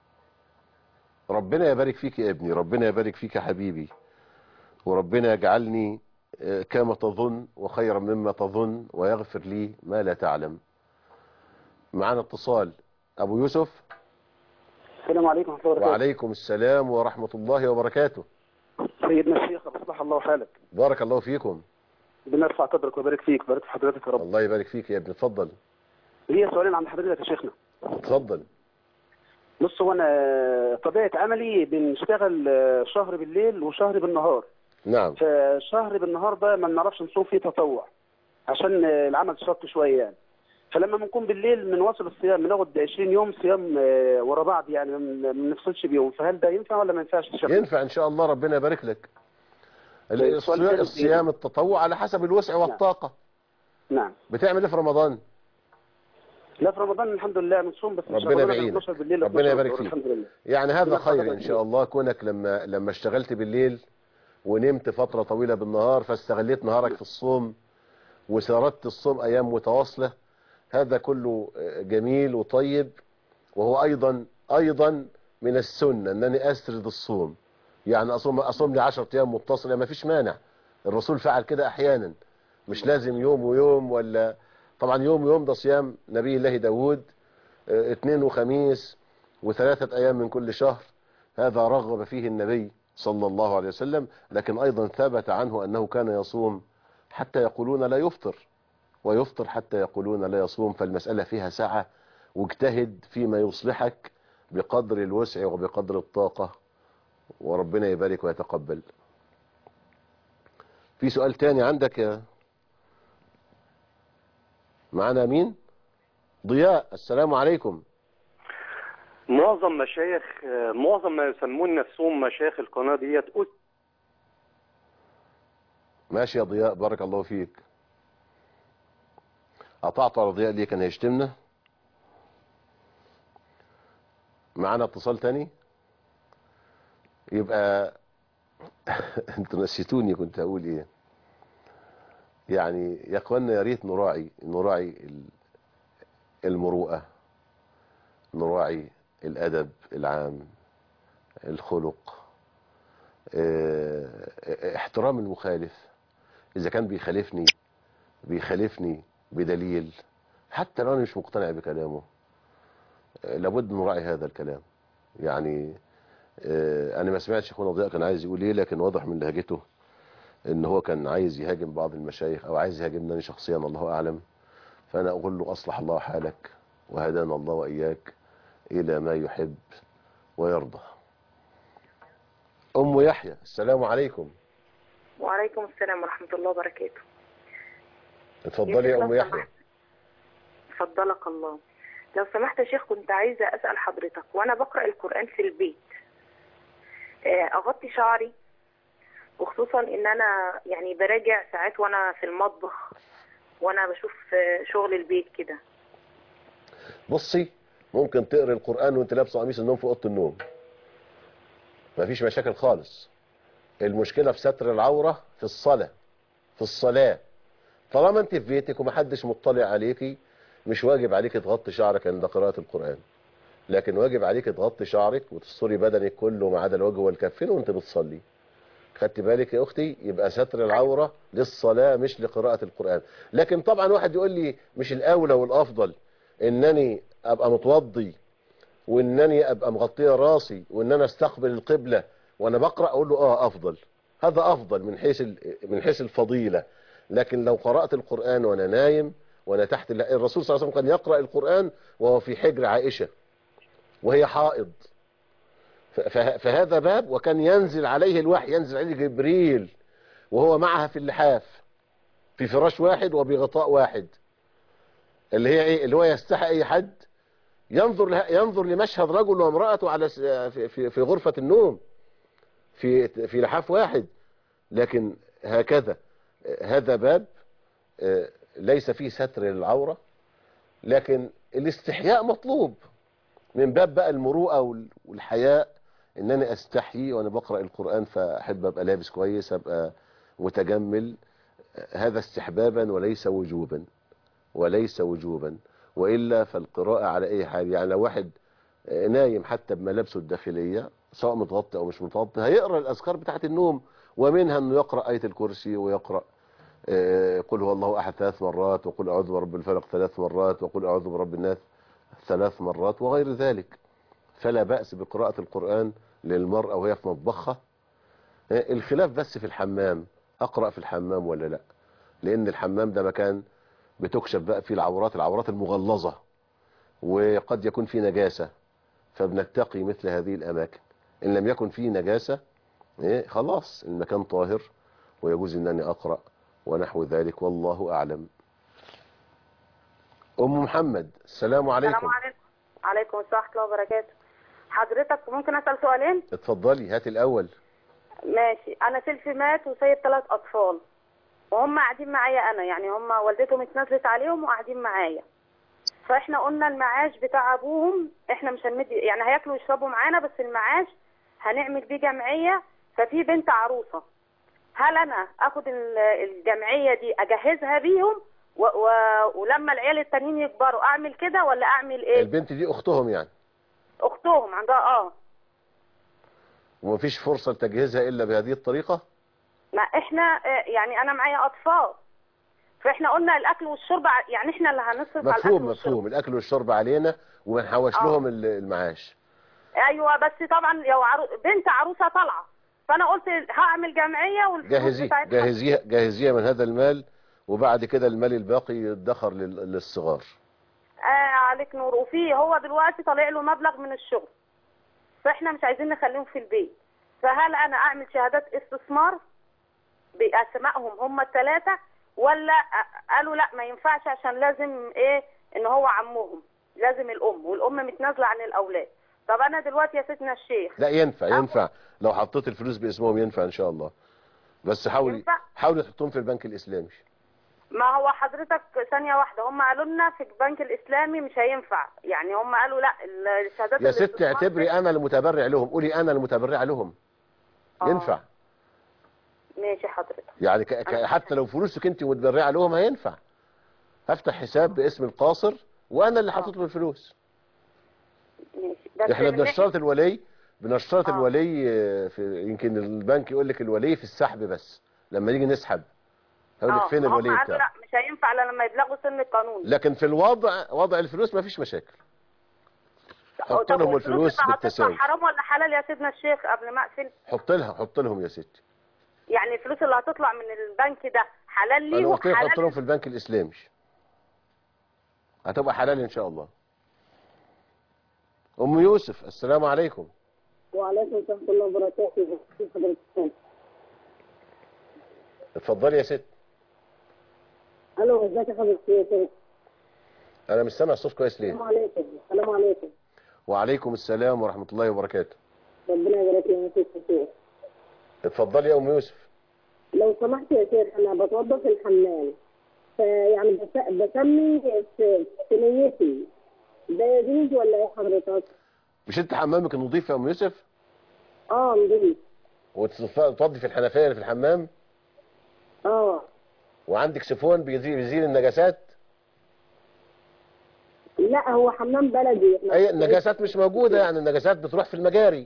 ربنا يبارك فيك يا ابني ربنا يبارك فيك يا حبيبي وربنا يجعلني آه، كما تظن وخيرا مما تظن ويغفر لي ما لا تعلم معنا اتصال أبو يوسف السلام عليكم ورحمة الله وبركاته وعليكم السلام ورحمة الله وبركاته سيدنا الشيخ أصلح الله حالك بارك الله فيكم ربنا يرفع قدرك ويبارك فيك بارك في حضرتك يا رب الله يبارك فيك يا ابني اتفضل ليا سؤالين عند حضرتك يا شيخنا اتفضل بص هو أنا طبيعة عملي بنشتغل آه، شهر بالليل وشهر بالنهار نعم فشهر بالنهار ده ما بنعرفش نصوم فيه تطوع عشان آه، العمل شاق شوية يعني فلما بنكون بالليل بنواصل الصيام بناخد 20 يوم صيام آه، ورا بعض يعني ما بن- ما بنفصلش بيوم فهل ده ينفع ولا ما ينفعش يا شيخنا؟ ينفع ان شاء الله ربنا يبارك لك طيب، السؤال الصيام- الثالث الصيام التطوع على حسب الوسع والطاقة نعم بتعمل ايه في رمضان لا في رمضان الحمد لله بنصوم بس مش ربنا رمضان يبعينك. 12 بالليل ربنا 12 يبارك الظهر، فيك. الحمد لله يعني هذا ربنا خير يحفظك ان شاء الله كونك لما لما اشتغلت بالليل ونمت فترة طويلة بالنهار فاستغليت نهارك في الصوم وسردت الصوم ايام متواصلة هذا كله جميل وطيب وهو ايضا ايضا من السنة انني اسرد الصوم يعني اصوم اصوم لي 10 ايام متصلة ما فيش مانع الرسول فعل كده احيانا مش لازم يوم ويوم ولا طبعا يوم ويوم ده صيام نبي الله داود اه، اثنين وخميس وثلاثة أيام من كل شهر هذا رغب فيه النبي صلى الله عليه وسلم لكن أيضا ثبت عنه أنه كان يصوم حتى يقولون لا يفطر ويفطر حتى يقولون لا يصوم فالمسألة فيها سعة واجتهد فيما يصلحك بقدر الوسع وبقدر الطاقة وربنا يبارك ويتقبل في سؤال تاني عندك يا معنا مين ضياء السلام عليكم معظم مشايخ معظم ما يسمون نفسهم مشايخ القناة ديت ماشي يا ضياء بارك الله فيك قطعت على ضياء ليه كان هيشتمنا معانا اتصال تاني يبقى انتوا نسيتوني كنت اقول ايه يعني يا اخوانا يا ريت نراعي نراعي ال- المروءة نراعي الادب العام الخلق اه، احترام المخالف اذا كان بيخالفني بيخالفني بدليل حتى لو انا مش مقتنع بكلامه اه، لابد نراعي هذا الكلام يعني اه، انا ما سمعتش اخونا ضياء كان عايز يقول ايه لكن واضح من لهجته ان هو كان عايز يهاجم بعض المشايخ او عايز يهاجمني انا شخصيا الله اعلم فانا اقول له اصلح الله حالك وهدانا الله واياك الى ما يحب ويرضى ام يحيى السلام عليكم وعليكم السلام ورحمة الله وبركاته اتفضلي يا شيخ ام لو يحيى سمحت. فضلك الله لو سمحت يا شيخ كنت عايزة أسأل حضرتك وأنا بقرأ القرآن في البيت آه، أغطي شعري وخصوصا إن أنا يعني براجع ساعات وأنا في المطبخ وأنا بشوف آه، شغل البيت كده بصي ممكن تقري القرآن وانت لابسه قميص النوم في اوضه النوم مفيش مشاكل خالص المشكلة في ستر العورة في الصلاة في الصلاة طالما انت في بيتك ومحدش مطلع عليكي مش واجب عليك تغطي شعرك عند قراءة القرآن لكن واجب عليك تغطي شعرك وتستري بدنك كله ما عدا الوجه والكفين وانت بتصلي خدت بالك يا اختي يبقى ستر العورة للصلاة مش لقراءة القرآن لكن طبعا واحد يقول لي مش الاولى والافضل انني ابقى متوضي وانني ابقى مغطيه راسي وان انا استقبل القبلة وانا بقرا اقول له اه افضل هذا افضل من حيث ال- من حيث الفضيلة لكن لو قرأت القرآن وانا نايم وانا تحت ال- الرسول صلى الله عليه وسلم كان يقرأ القرآن وهو في حجر عائشة وهي حائض ف- ف- فهذا باب وكان ينزل عليه الوحي ينزل عليه جبريل وهو معها في اللحاف في فراش واحد وبغطاء واحد اللي هي ايه اللي هو يستحي اي حد ينظر له ينظر لمشهد رجل وامرأته على س- في في, في غرفة النوم في في لحاف واحد لكن هكذا آه، هذا باب آه، ليس فيه ستر للعورة لكن الاستحياء مطلوب من باب بقى المروءة وال- والحياء ان انا استحيي وانا بقرأ القرآن فاحب ابقى لابس كويس ابقى متجمل هذا استحبابا وليس وجوبا وليس وجوبا وإلا فالقراءة على أي حال يعني لو واحد نايم حتى بملابسه الداخلية سواء متغطي أو مش متغطي هيقرأ الأذكار بتاعة النوم ومنها أنه يقرأ آية الكرسي ويقرأ آه، قل هو الله أحد ثلاث مرات وقل أعوذ برب الفلق ثلاث مرات وقل أعوذ برب الناس ثلاث مرات وغير ذلك فلا بأس بقراءة القرآن للمرأة وهي في مطبخها آه، الخلاف بس في الحمام أقرأ في الحمام ولا لا لأن الحمام ده مكان بتكشف بقى فيه العورات العورات المغلظة وقد يكون فيه نجاسة فبنتقي مثل هذه الأماكن إن لم يكن فيه نجاسة إيه خلاص المكان طاهر ويجوز أنني أقرأ ونحو ذلك والله أعلم أم محمد السلام عليكم السلام عليكم عليكم السلام ورحمة الله وبركاته حضرتك ممكن أسأل سؤالين اتفضلي هات الأول ماشي أنا سيلفي مات وسايب ثلاث أطفال وهم قاعدين معايا أنا يعني هم والدتهم اتنزلت عليهم وقاعدين معايا فاحنا قلنا المعاش بتاع ابوهم احنا مش هنمد يعني هياكلوا ويشربوا معانا بس المعاش هنعمل بيه جمعيه ففي بنت عروسه هل انا اخد ال- الجمعيه دي اجهزها بيهم و و ولما العيال التانيين يكبروا اعمل كده ولا اعمل ايه البنت دي أختهم يعني اختهم عندها اه ومفيش فرصة لتجهيزها إلا بهذه الطريقة ما احنا آه، يعني انا معايا اطفال فاحنا قلنا الاكل والشرب ع- يعني احنا اللي هنصرف على الاكل مفهوم والشرب مفهوم الأكل والشرب علينا ومنحوش آه. لهم ال- المعاش ايوه بس طبعا لو عرو... بنت عروسه طالعه فانا قلت هعمل جمعيه والفلوس جاهزيه بتاعتها جاهزيه جاهزيه من هذا المال وبعد كده المال الباقي يدخر لل- للصغار آه عليك نور وفي هو دلوقتي طالع له مبلغ من الشغل فاحنا مش عايزين نخليهم في البيت فهل انا اعمل شهادات استثمار باسمائهم هم الثلاثه ولا أ- قالوا لا ما ينفعش عشان لازم ايه ان هو عمهم لازم الام والام متنازله عن الاولاد طب انا دلوقتي يا سيدنا الشيخ لا ينفع ينفع لو حطيت الفلوس باسمهم ينفع ان شاء الله بس حاولي ينفع؟ حاولي تحطهم في البنك الاسلامي ما هو حضرتك ثانية واحدة هم قالوا لنا في البنك الإسلامي مش هينفع يعني هم قالوا لا الشهادات يا ست الاستثمار اعتبري انا المتبرع لهم قولي انا المتبرع لهم آه. ينفع ماشي حضرتك يعني ك... ك... حتى لو فلوسك انت متبرعه لهم هينفع هفتح حساب باسم القاصر وانا اللي حاطط له الفلوس ماشي بس احنا من بنشترط الولي بنشترط آه. الولي آه، في يمكن البنك يقول لك الولي في السحب بس لما نيجي نسحب هيقول لك آه، فين ما هم الولي قالوا بتاعه لا مش هينفع الا لما يبلغوا سن القانون لكن في الوضع وضع الفلوس ما فيش مشاكل حط طب لهم والفلوس الفلوس اللي هتطلع بالتساوي حرام ولا حلال يا سيدنا الشيخ قبل ما اقفل حط لها حط لهم يا ستي يعني الفلوس اللي هتطلع من البنك ده حلال انا ليهم قلت لك حط لهم حلال في البنك الاسلامي هتبقى حلال ان شاء الله ام يوسف السلام عليكم وعليكم السلام ورحمة الله وبركاته كيف حضرتك اتفضلي يا ست الو ازيك يا حضرتك يا شيخ انا مش سامع الصوت كويس ليه السلام عليكم السلام عليكم وعليكم السلام ورحمه الله وبركاته ربنا يبارك لك يا شيخ اتفضلي يا ام يوسف لو سمحت يا شيخ انا بتوضى في الحمام فيعني بس- بسمي في في نيتي ده يجوز ولا ايه حضرتك؟ مش انت حمامك نظيف يا ام يوسف اه نضيف وتفضي في الحنفيه اللي في الحمام اه وعندك سيفون بيزيل بيزيل النجاسات لا هو حمام بلدي إحنا- اي النجاسات مش موجوده يعني النجاسات بتروح في المجاري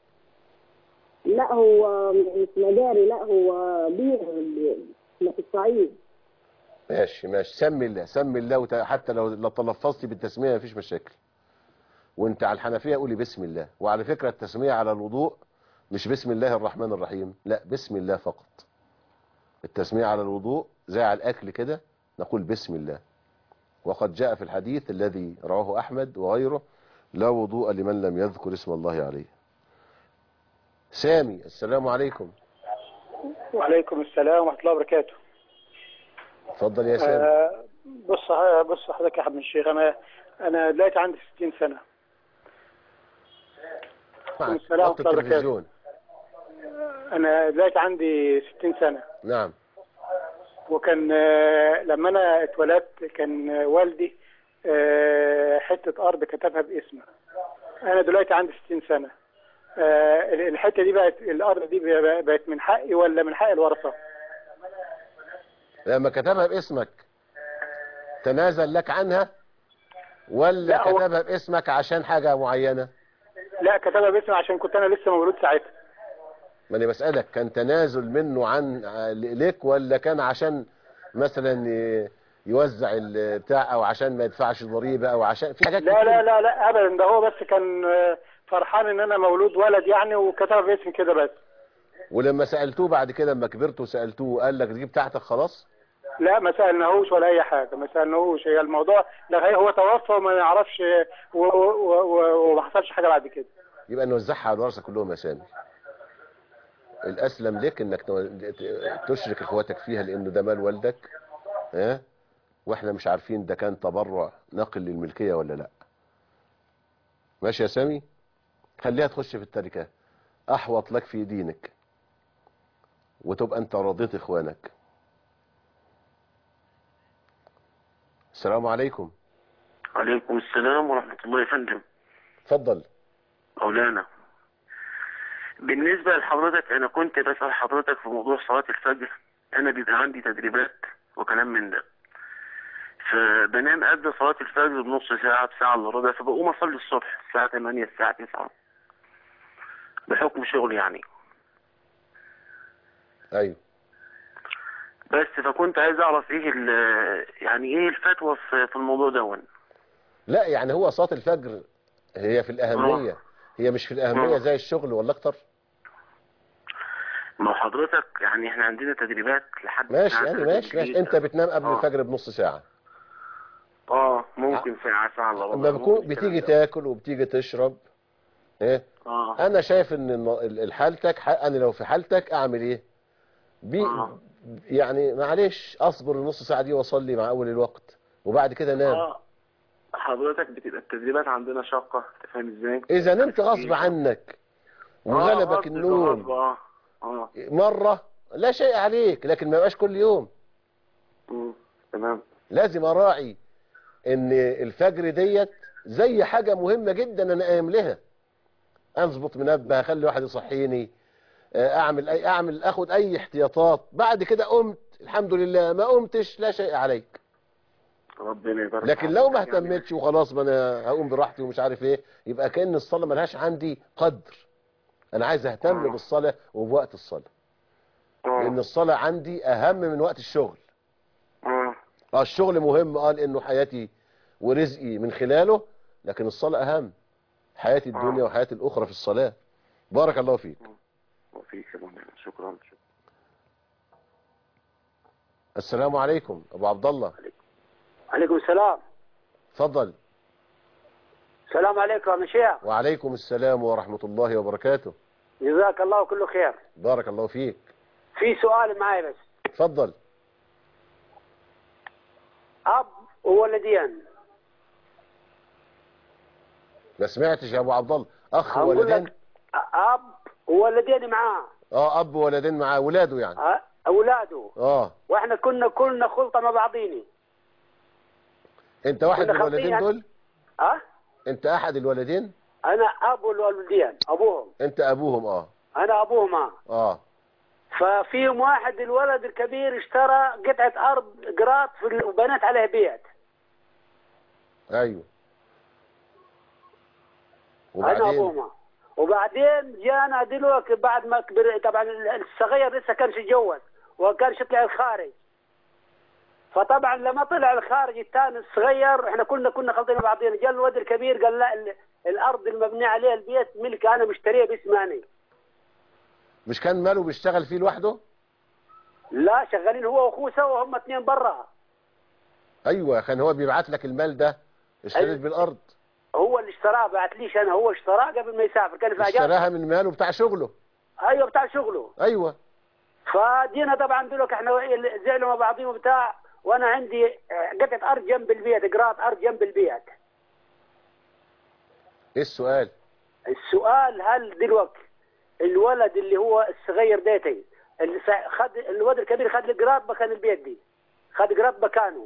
لا هو مش مجاري لا هو بير ب- في الصعيد ماشي ماشي سمي الله سمي الله وت... حتى لو لو تلفظتي بالتسميه مفيش مشاكل وانت على الحنفيه قولي بسم الله وعلى فكره التسميه على الوضوء مش بسم الله الرحمن الرحيم لا بسم الله فقط التسميه على الوضوء زي على الاكل كده نقول بسم الله وقد جاء في الحديث الذي رواه احمد وغيره لا وضوء لمن لم يذكر اسم الله عليه سامي السلام عليكم وعليكم السلام ورحمة الله وبركاته اتفضل يا سامي آه، بص بص حضرتك يا حبيب الشيخ انا انا دلوقتي عندي 60 سنه معك. السلام وطي ورحمة الله التلفزيون انا دلوقتي عندي 60 سنه نعم وكان آه، لما انا اتولدت كان آه، والدي آه، حته ارض كتبها باسمه انا دلوقتي عندي 60 سنه آه، الحته دي بقت الارض دي بقت من حقي ولا من حق الورثه لما كتبها باسمك تنازل لك عنها ولا لا، هو- كتبها باسمك عشان حاجة معينة لا كتبها باسمي عشان كنت انا لسه مولود ساعتها ما انا بسألك كان تنازل منه عن لك ولا كان عشان مثلا ي- يوزع البتاع او عشان ما يدفعش الضريبة او عشان في حاجات لا كتير. لا لا لا ابدا ده هو بس كان آه، فرحان ان انا مولود ولد يعني وكتبها باسمي كده بس ولما سألتوه بعد كده لما كبرت وسألتوه قال لك دي بتاعتك خلاص لا ما سالناهوش ولا اي حاجه ما سالناهوش هي الموضوع لا هي هو توفى وما نعرفش آه، و- و- و- وما حصلش حاجه بعد كده يبقى نوزعها على الورثة كلهم يا سامي الأسلم لك إنك تو- تشرك إخواتك فيها لأنه ده مال والدك ها وإحنا مش عارفين ده كان تبرع نقل للملكية ولا لا ماشي يا سامي خليها تخش في التركة أحوط لك في دينك وتبقى أنت رضيت إخوانك السلام عليكم عليكم السلام ورحمة الله يا فندم اتفضل مولانا بالنسبة لحضرتك أنا كنت بسأل حضرتك في موضوع صلاة الفجر أنا بيبقى عندي تدريبات وكلام من ده فبنام قبل صلاة الفجر بنص ساعة بساعة إلا ربع فبقوم أصلي الصبح الساعة 8 الساعة 9 بحكم شغلي يعني أيوه بس فكنت عايز أعرف إيه ال- يعني إيه الفتوى في في الموضوع دون لا يعني هو صلاة الفجر هي في الأهمية هي مش في الأهمية آه. زي الشغل ولا أكتر ما هو حضرتك يعني إحنا عندنا تدريبات لحد ماشي الساعة يعني 3 ماشي ماشي بالليل. انت بتنام قبل آه. الفجر بنص ساعة اه ممكن ساعة ساعة الا ربع اما بكون ممكن بتيجي الكلام ده. تاكل وبتيجي تشرب ايه اه انا شايف ان الن- ال- ال- حالتك ح- انا لو في حالتك اعمل ايه بي يعني معلش اصبر النص ساعة دي واصلي مع اول الوقت وبعد كده نام اه حضرتك بتبقى التدريبات عندنا شاقة انت فاهم ازاي؟ اذا نمت غصب عنك وغلبك غصب النوم غصب، اه اه مرة لا شيء عليك لكن ما يبقاش كل يوم مم. تمام لازم اراعي ان الفجر ديت زي حاجة مهمة جدا انا قايم لها اظبط منبه اخلي واحد يصحيني آه، اعمل اي اعمل اخد اي احتياطات بعد كده قمت الحمد لله ما قمتش لا شيء عليك ربنا يبارك لكن لو ما اهتمتش وخلاص ما انا هقوم براحتي ومش عارف ايه يبقى كأن الصلاة ملهاش عندي قدر انا عايز اهتم بالصلاة وبوقت الصلاة لان الصلاة عندي اهم من وقت الشغل اه اه الشغل مهم اه لانه حياتي ورزقي من خلاله لكن الصلاة اهم حياتي الدنيا وحياتي الاخرى في الصلاة بارك الله فيك وفيك يا مولانا. شكرا شكرا السلام عليكم ابو عبد الله عليكم السلام اتفضل السلام عليكم يا شيخ وعليكم السلام ورحمة الله وبركاته جزاك الله كل خير بارك الله فيك في سؤال معي بس اتفضل أب وولدين ما سمعتش يا ابو عبد الله اخ هقول ولدين لك أب وولدين معاه اه اب ولدين معاه ولاده يعني أه؟ أولاده اه وإحنا كنا كلنا خلطة مع بعضيني انت واحد من كنا خالطين الولدين يعني. دول أه؟ انت احد الولدين أنا أب والولدين أبوهم انت ابوهم اه أنا أبوهما اه ففيهم واحد الولد الكبير اشترى قطعة أرض قراط في ال- وبنت عليه بيت ايوه أنا وبعدين أبوهما وبعدين جانا دلوقتي بعد ما كبر طبعا الصغير لسه كانش يتجوز وكانش يطلع الخارج فطبعا لما طلع الخارج الثاني الصغير احنا كنا كنا خلطين بعضينا جاء الولد الكبير قال لا ال- الارض المبني عليها البيت ملك انا مشتريه باسماني مش كان ماله بيشتغل فيه لوحده لا شغالين هو واخوه سوا هم اثنين برا ايوه كان هو بيبعت لك المال ده اشتريت أيوة. بالارض هو اللي اشتراه بعت ليش انا هو اشتراه قبل ما يسافر كان في اجازه اشتراها من ماله بتاع شغله ايوه بتاع شغله ايوه فجينا طبعا دول احنا زعلوا مع بعضهم وبتاع وانا عندي آه، قطعه ارض جنب البيت قراط ارض جنب البيت ايه السؤال السؤال هل دلوقتي الولد اللي هو الصغير ديتي اللي سا- خد الولد الكبير خد القراط مكان البيت دي خد قراط مكانه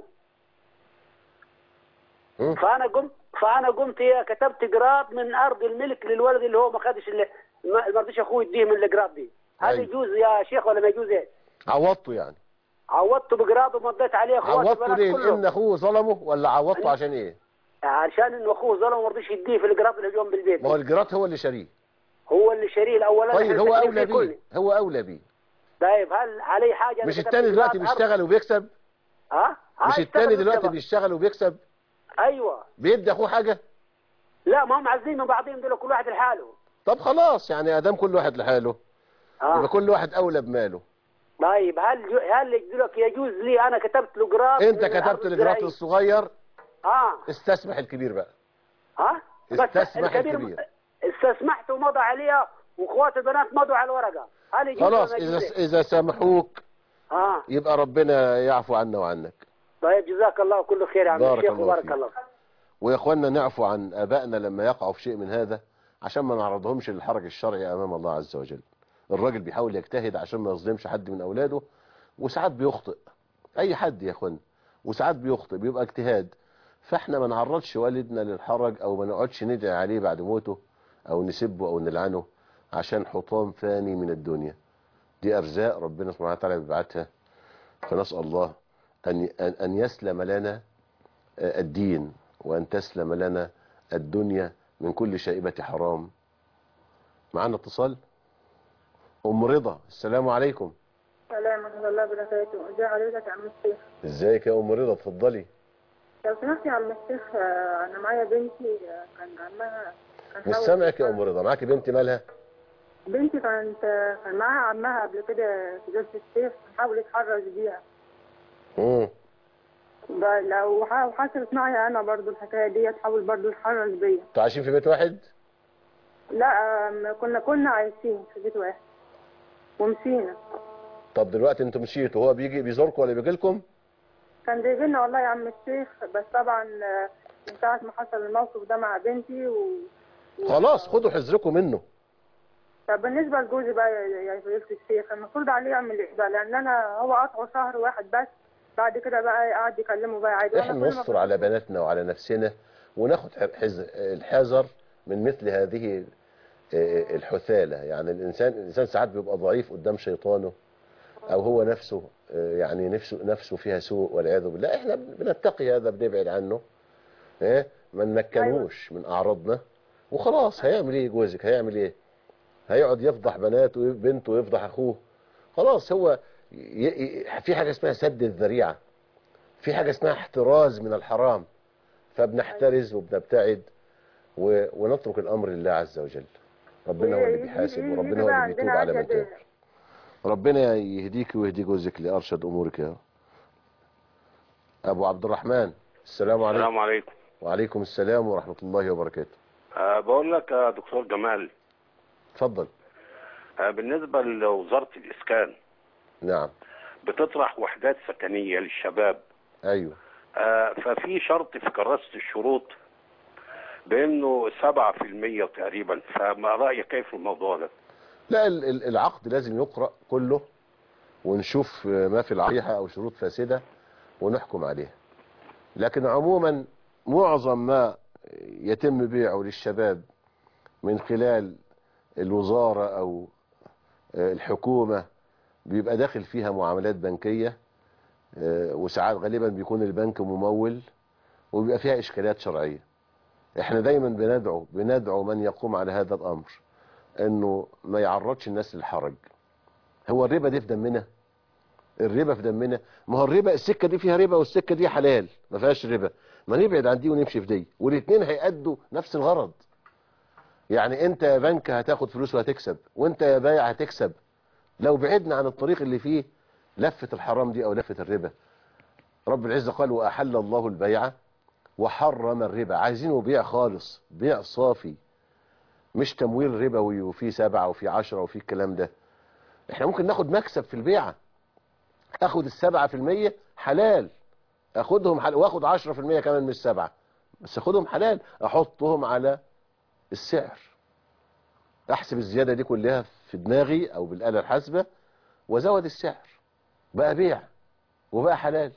فانا قمت فانا قمت يا كتبت قراط من ارض الملك للولد اللي هو ما خدش اللي ما ما رضيش اخوه يديه من القراط دي هل أيوة. يجوز يا شيخ ولا ما يجوز ايه؟ عوضته يعني عوضته بقراط ومضيت عليه اخوات عوضته البنات ليه كلهم لان اخوه ظلمه ولا عوضته عشان ايه عشان انه اخوه ظلم وما رضيش يديه في القراط اللي جنب البيت ما هو الجرات هو اللي شاريه هو اللي شاريه الاولاني طيب إحنا هو ساكنين اولى فيه كله. بيه هو اولى بيه طيب هل عليه حاجه أنا مش كتبت التاني دلوقتي قراط أرض؟ بيشتغل وبيكسب ها؟ ها، مش يشتغل التاني دلوقتي ويشتغل. بيشتغل وبيكسب ايوه بيدي اخوه حاجه لا ما هم عازلين من بعضهم دول كل واحد لحاله طب خلاص يعني ادام كل واحد لحاله آه. يبقى كل واحد اولى بماله طيب هل جو... هل دلوقتي يجوز لي انا كتبت له قراط انت من الأرض كتبت الجرات الزراعية؟ الصغير اه استسمح الكبير بقى ها بس استسمح الكبير استسمحت ومضى عليها واخوات البنات مضوا على الورقه هل يجوز خلاص ولا ما اذا يجوز؟ اذا سامحوك اه يبقى ربنا يعفو عنا وعنك طيب جزاك الله كل خير يا عم بارك الشيخ الله وبارك فيك. الله ويا اخوانا نعفو عن ابائنا لما يقعوا في شيء من هذا عشان ما نعرضهمش للحرج الشرعي امام الله عز وجل الراجل بيحاول يجتهد عشان ما يظلمش حد من اولاده وساعات بيخطئ اي حد يا اخوانا وساعات بيخطئ بيبقى اجتهاد فاحنا ما نعرضش والدنا للحرج او ما نقعدش ندعي عليه بعد موته او نسبه او نلعنه عشان حطام فاني من الدنيا دي ارزاق ربنا سبحانه وتعالى بيبعتها فنسال الله ان ان أن يسلم لنا آه، الدين وأن تسلم لنا الدنيا من كل شائبة حرام معنا اتصال أم رضا السلام عليكم السلام ورحمة الله وبركاته ازي حضرتك يا عم الشيخ ازيك يا أم رضا اتفضلي لو سمحت يا عم الشيخ آه، انا معايا بنتي آه، كان عمها كان مش حاول- سامعك يا أم رضا معاكي بنتي مالها بنتي كانت آه، كان معاها عمها قبل كده في جلسة الشيخ حاول يتحرش بيها مم. ب- لو ح- وحصلت معايا انا برضو الحكاية دي حاول برضو يتحرش بيا انتوا عايشين في بيت واحد لا آم، كنا كنا عايشين في بيت واحد ومشينا طب دلوقتي انتوا مشيتوا هو بيجي بيزوركم ولا بيجي لكم كان بيجي لنا والله يا عم الشيخ بس طبعا آه، من ساعة ما حصل الموقف ده مع بنتي و... خلاص خدوا حذركم منه طب بالنسبة لجوزي بقى يا يا فضيلة الشيخ المفروض عليه يعمل ايه بقى لأن أنا هو قطعه شهر واحد بس بعد كده بقى قعد يكلمه بقى عادي وأنا احنا كل ما نستر على بناتنا وعلى نفسنا وناخد حز- الحذر من مثل هذه آه، الحثالة يعني الإنسان الإنسان ساعات بيبقى ضعيف قدام شيطانه أو هو نفسه آه، يعني نفسه نفسه فيها سوء والعياذ بالله احنا بنتقي هذا بنبعد عنه ايه ما نمكنهوش من أعراضنا وخلاص هيعمل ايه جوزك هيعمل ايه هيقعد يفضح بناته وبنته ويفضح أخوه خلاص هو ي... ي... في حاجة اسمها سد الذريعة في حاجة اسمها احتراز من الحرام فبنحترز وبنبتعد و... ونترك الأمر لله عز وجل ربنا هو اللي بيحاسب وربنا هو اللي بيتوب على من تاب ربنا يهديك ويهدي جوزك لأرشد أمورك يا أبو عبد الرحمن السلام عليكم السلام عليكم وعليكم السلام ورحمة الله وبركاته أه بقول لك يا دكتور جمال اتفضل أه بالنسبة لوزارة الإسكان نعم بتطرح وحدات سكنية للشباب أيوه أه ففي شرط في كراسة الشروط بأنه 7% تقريبا فما رأيك كيف في الموضوع ده؟ لا ال- ال- العقد لازم يقرأ كله ونشوف ما في العقيحة أو شروط فاسدة ونحكم عليها لكن عموما معظم ما يتم بيعه للشباب من خلال الوزارة أو الحكومة بيبقى داخل فيها معاملات بنكية وساعات غالبا بيكون البنك ممول وبيبقى فيها إشكالات شرعية احنا دايما بندعو بندعو من يقوم على هذا الأمر انه ما يعرضش الناس للحرج هو الربا دي في دمنا الربا في دمنا ما هو الربا السكه دي فيها ربا والسكه دي حلال ما فيهاش ربا ما نبعد عن دي ونمشي في دي والاثنين هيأدوا نفس الغرض يعني انت يا بنك هتاخد فلوس وهتكسب وانت يا بايع هتكسب لو بعدنا عن الطريق اللي فيه لفة الحرام دي او لفة الربا رب العزة قال واحل الله البيع وحرم الربا عايزينه بيع خالص بيع صافي مش تمويل ربوي وفي سبعة وفي عشرة وفي الكلام ده احنا ممكن ناخد مكسب في البيعة اخد السبعة في المية حلال اخدهم حلال واخد 10% كمان من السبعة بس اخدهم حلال احطهم على السعر احسب الزيادة دي كلها في دماغي او بالآلة الحاسبة وزود السعر بقى بيع وبقى حلال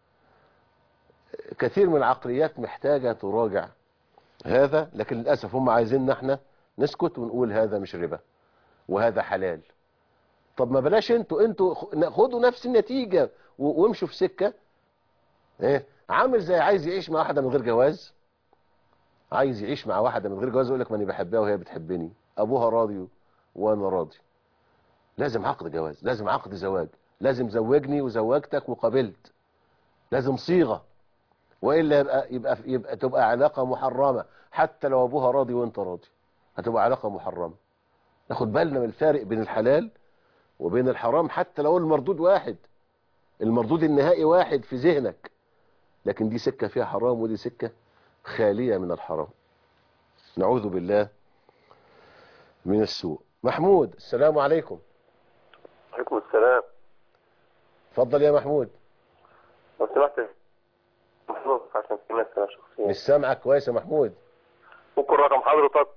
كثير من العقليات محتاجة تراجع هذا لكن للأسف هم عايزيننا احنا نسكت ونقول هذا مش ربا وهذا حلال طب ما بلاش انتوا انتوا خ- خدوا نفس النتيجة و- وامشوا في سكة ايه عامل زي عايز يعيش مع واحدة من غير جواز عايز يعيش مع واحدة من غير جواز يقول لك ماني بحبها وهي بتحبني ابوها راضي وانا راضي لازم عقد جواز لازم عقد زواج لازم زوجني وزوجتك وقبلت لازم صيغة والا يبقى يبقى يبقى تبقى علاقة محرمة حتى لو ابوها راضي وانت راضي هتبقى علاقة محرمة ناخد بالنا من الفارق بين الحلال وبين الحرام حتى لو المردود واحد المردود النهائي واحد في ذهنك لكن دي سكة فيها حرام ودي سكة خالية من الحرام نعوذ بالله من السوء محمود السلام عليكم عليكم السلام اتفضل يا محمود لو سمحت محمود عشان في مسألة شخصية مش سامعك كويس يا محمود ممكن رقم حضرتك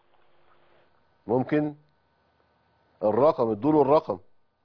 ممكن الرقم ادوله الرقم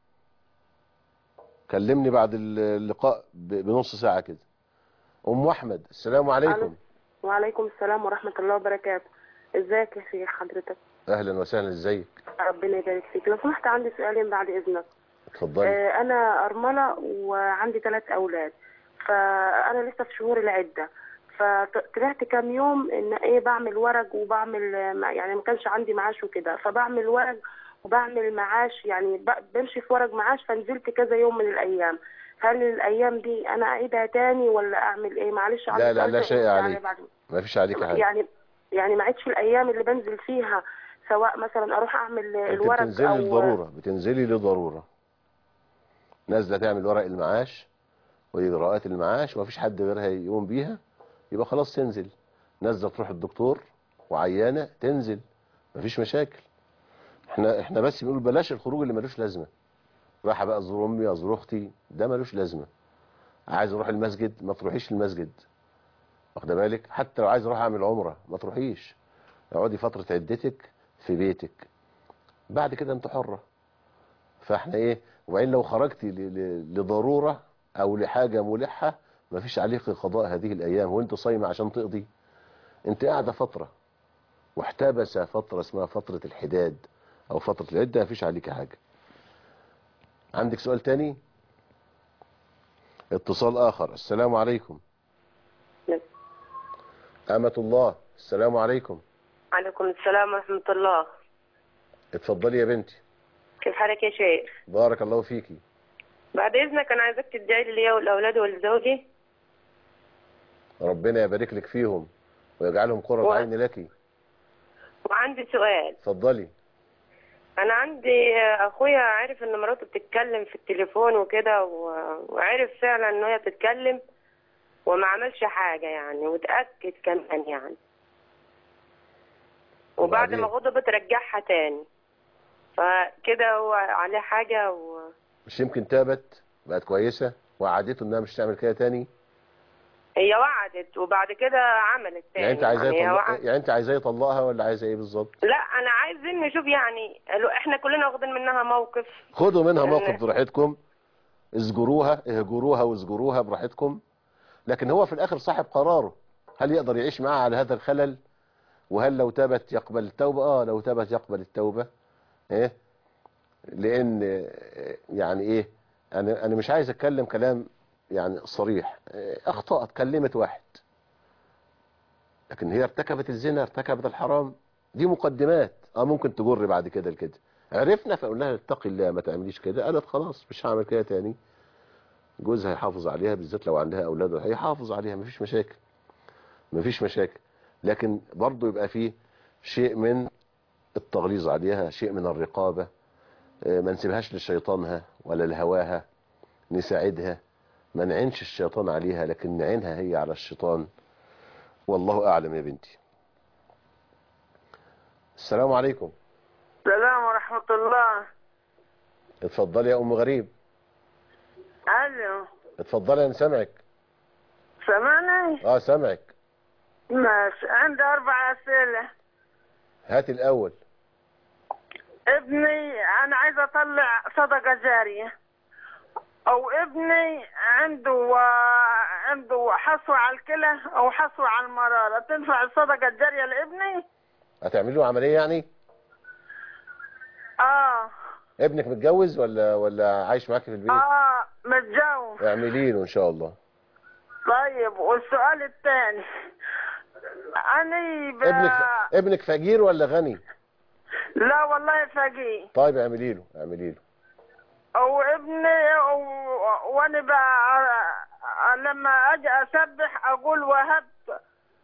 كلمني بعد اللقاء ب- بنص ساعة كده ام احمد السلام عليكم وعليكم السلام ورحمة الله وبركاته ازيك يا شيخ حضرتك اهلا وسهلا ازيك ربنا يبارك فيك لو سمحت عندي سؤالين بعد اذنك اتفضلي آه انا ارملة وعندي ثلاث اولاد فانا لسه في شهور العدة فطلعت كام يوم ان ايه بعمل ورق وبعمل آه، يعني ما كانش عندي معاش وكده فبعمل ورق وبعمل معاش يعني ب- بمشي في ورق معاش فنزلت كذا يوم من الايام هل الايام دي انا اعيدها تاني ولا اعمل ايه معلش عندي لا لا سؤال لا تاني شيء يعني عليك بعد ما فيش عليك حاجة يعني يعني ما عادش الايام اللي بنزل فيها سواء مثلا اروح اعمل انت الورق بتنزلي او للضرورة بتنزلي لضرورة نازلة تعمل ورق المعاش واجراءات المعاش ومفيش حد غيرها يقوم بيها يبقى خلاص تنزل نازلة تروح الدكتور وعيانة تنزل مفيش مشاكل احنا احنا بس بنقول بلاش الخروج اللي ملوش لازمة رايحة بقى ازور امي ازور اختي ده ملوش لازمة عايز اروح المسجد ما تروحيش المسجد واخده بالك حتى لو عايز اروح اعمل عمرة ما تروحيش اقعدي فترة عدتك في بيتك بعد كده انت حرة فاحنا ايه وبعدين لو خرجتي ل- ل- لضرورة او لحاجة ملحة مفيش عليك قضاء هذه الايام وانت صايمة عشان تقضي انت قاعدة فترة واحتبس فترة اسمها فترة الحداد او فترة العدة مفيش عليك حاجة عندك سؤال تاني اتصال اخر السلام عليكم أمة الله السلام عليكم عليكم السلام ورحمة الله اتفضلي يا بنتي كيف حالك يا شيخ بارك الله فيكي بعد إذنك أنا عايزك تدعي لي ليا والأولاد ولزوجي ربنا يبارك لك فيهم ويجعلهم قرة و- عين لك وعندي سؤال اتفضلي أنا عندي أخويا عرف إن مراته بتتكلم في التليفون وكده و- وعرف فعلا إن هي بتتكلم وما عملش حاجة يعني وتأكد كمان يعني وبعد وبعدين؟ ما غضبت رجعها تاني فكده هو عليه حاجة و... مش يمكن تابت بقت كويسة وعدته انها مش تعمل كده تاني هي وعدت وبعد كده عملت تاني يعني انت عايزاه يعني هي يطلق... وعدت. يعني انت عايزاه يطلقها ولا عايزه ايه بالظبط لا انا عايزين نشوف يعني لو احنا كلنا واخدين منها موقف خدوا منها إن- موقف براحتكم اسجروها اهجروها واسجروها براحتكم لكن هو في الاخر صاحب قراره هل يقدر يعيش معها على هذا الخلل وهل لو تابت يقبل التوبة اه لو تابت يقبل التوبة ايه لان آه، يعني ايه انا انا مش عايز اتكلم كلام يعني صريح آه، اخطأت كلمت واحد لكن هي ارتكبت الزنا ارتكبت الحرام دي مقدمات اه ممكن تجر بعد كده لكده عرفنا فقلنا لها اتقي الله ما تعمليش كده قالت خلاص مش هعمل كده تاني جوزها هيحافظ عليها بالذات لو عندها اولاد هيحافظ عليها مفيش مشاكل مفيش مشاكل لكن برضه يبقى فيه شيء من التغليظ عليها شيء من الرقابة آه، ما نسيبهاش لشيطانها ولا لهواها نساعدها ما نعينش الشيطان عليها لكن نعينها هي على الشيطان والله أعلم يا بنتي السلام عليكم السلام ورحمة الله اتفضلي يا أم غريب الو اتفضلي أنا سامعك سامعني؟ اه سامعك ماشي عندي أربع أسئلة هات الاول ابني أنا عايزة أطلع صدقة جارية أو ابني عنده عنده حصوة على الكلى أو حصوة على المرارة تنفع الصدقة الجارية لابني؟ هتعمل له عمليه يعني آه ابنك متجوز ولا ولا عايش معاك في البيت آه متجوز اعملي له ان شاء الله طيب والسؤال الثاني أنا ب... ابنك ابنك فقير ولا غني لا والله فقير طيب اعملي له اعملي له او ابني و... وانا بقى لما اجي اسبح اقول وهبت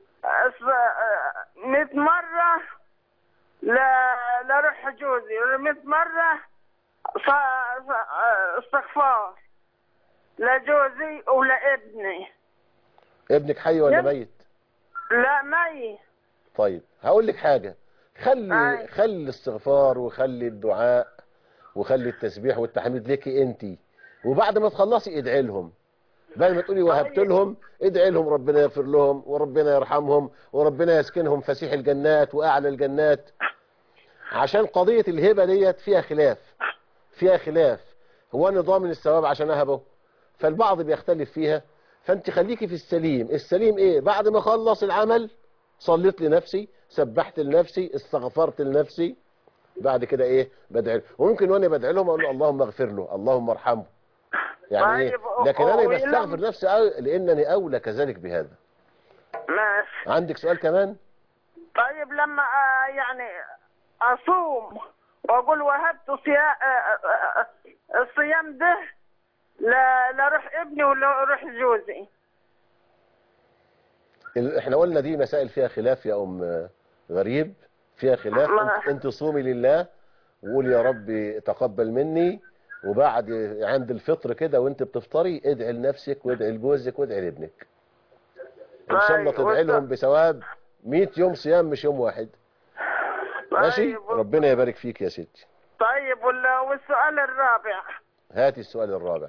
100 مره لا لروح جوزي 100 مره ص... ص... استغفار لجوزي ولابني ابنك حي ولا يب. ميت لا مي طيب هقول لك حاجه خلي أي. خلي الاستغفار وخلي الدعاء وخلي التسبيح والتحميد ليكي انت وبعد ما تخلصي ادعي لهم بدل ما تقولي وهبت لهم ادعي لهم ربنا يغفر لهم وربنا يرحمهم وربنا يسكنهم فسيح الجنات واعلى الجنات عشان قضية الهبة ديت فيها خلاف فيها خلاف هو انا ضامن الثواب عشان اهبه فالبعض بيختلف فيها فانت خليكي في السليم السليم ايه بعد ما اخلص العمل صليت لنفسي سبحت لنفسي استغفرت لنفسي بعد كده ايه بدعي له. وممكن وانا بدعي لهم اقول له اللهم اغفر له اللهم ارحمه يعني ايه طيب، لكن انا و- بستغفر نفسي أو- لانني اولى كذلك بهذا ماشي عندك سؤال كمان طيب لما آه، يعني اصوم واقول وهبت صيام الصيام ده لا لا روح ابني ولا روح جوزي ال- احنا قلنا دي مسائل فيها خلاف يا ام غريب فيها خلاف ما- انت, انت صومي لله وقولي يا رب تقبل مني وبعد عند الفطر كده وانت بتفطري ادعي لنفسك وادعي لجوزك وادعي لابنك ان شاء الله طيب، تدعي وانت- لهم بثواب 100 يوم صيام مش يوم واحد ماشي طيب. ربنا يبارك فيك يا ستي طيب وال- والسؤال الرابع هاتي السؤال الرابع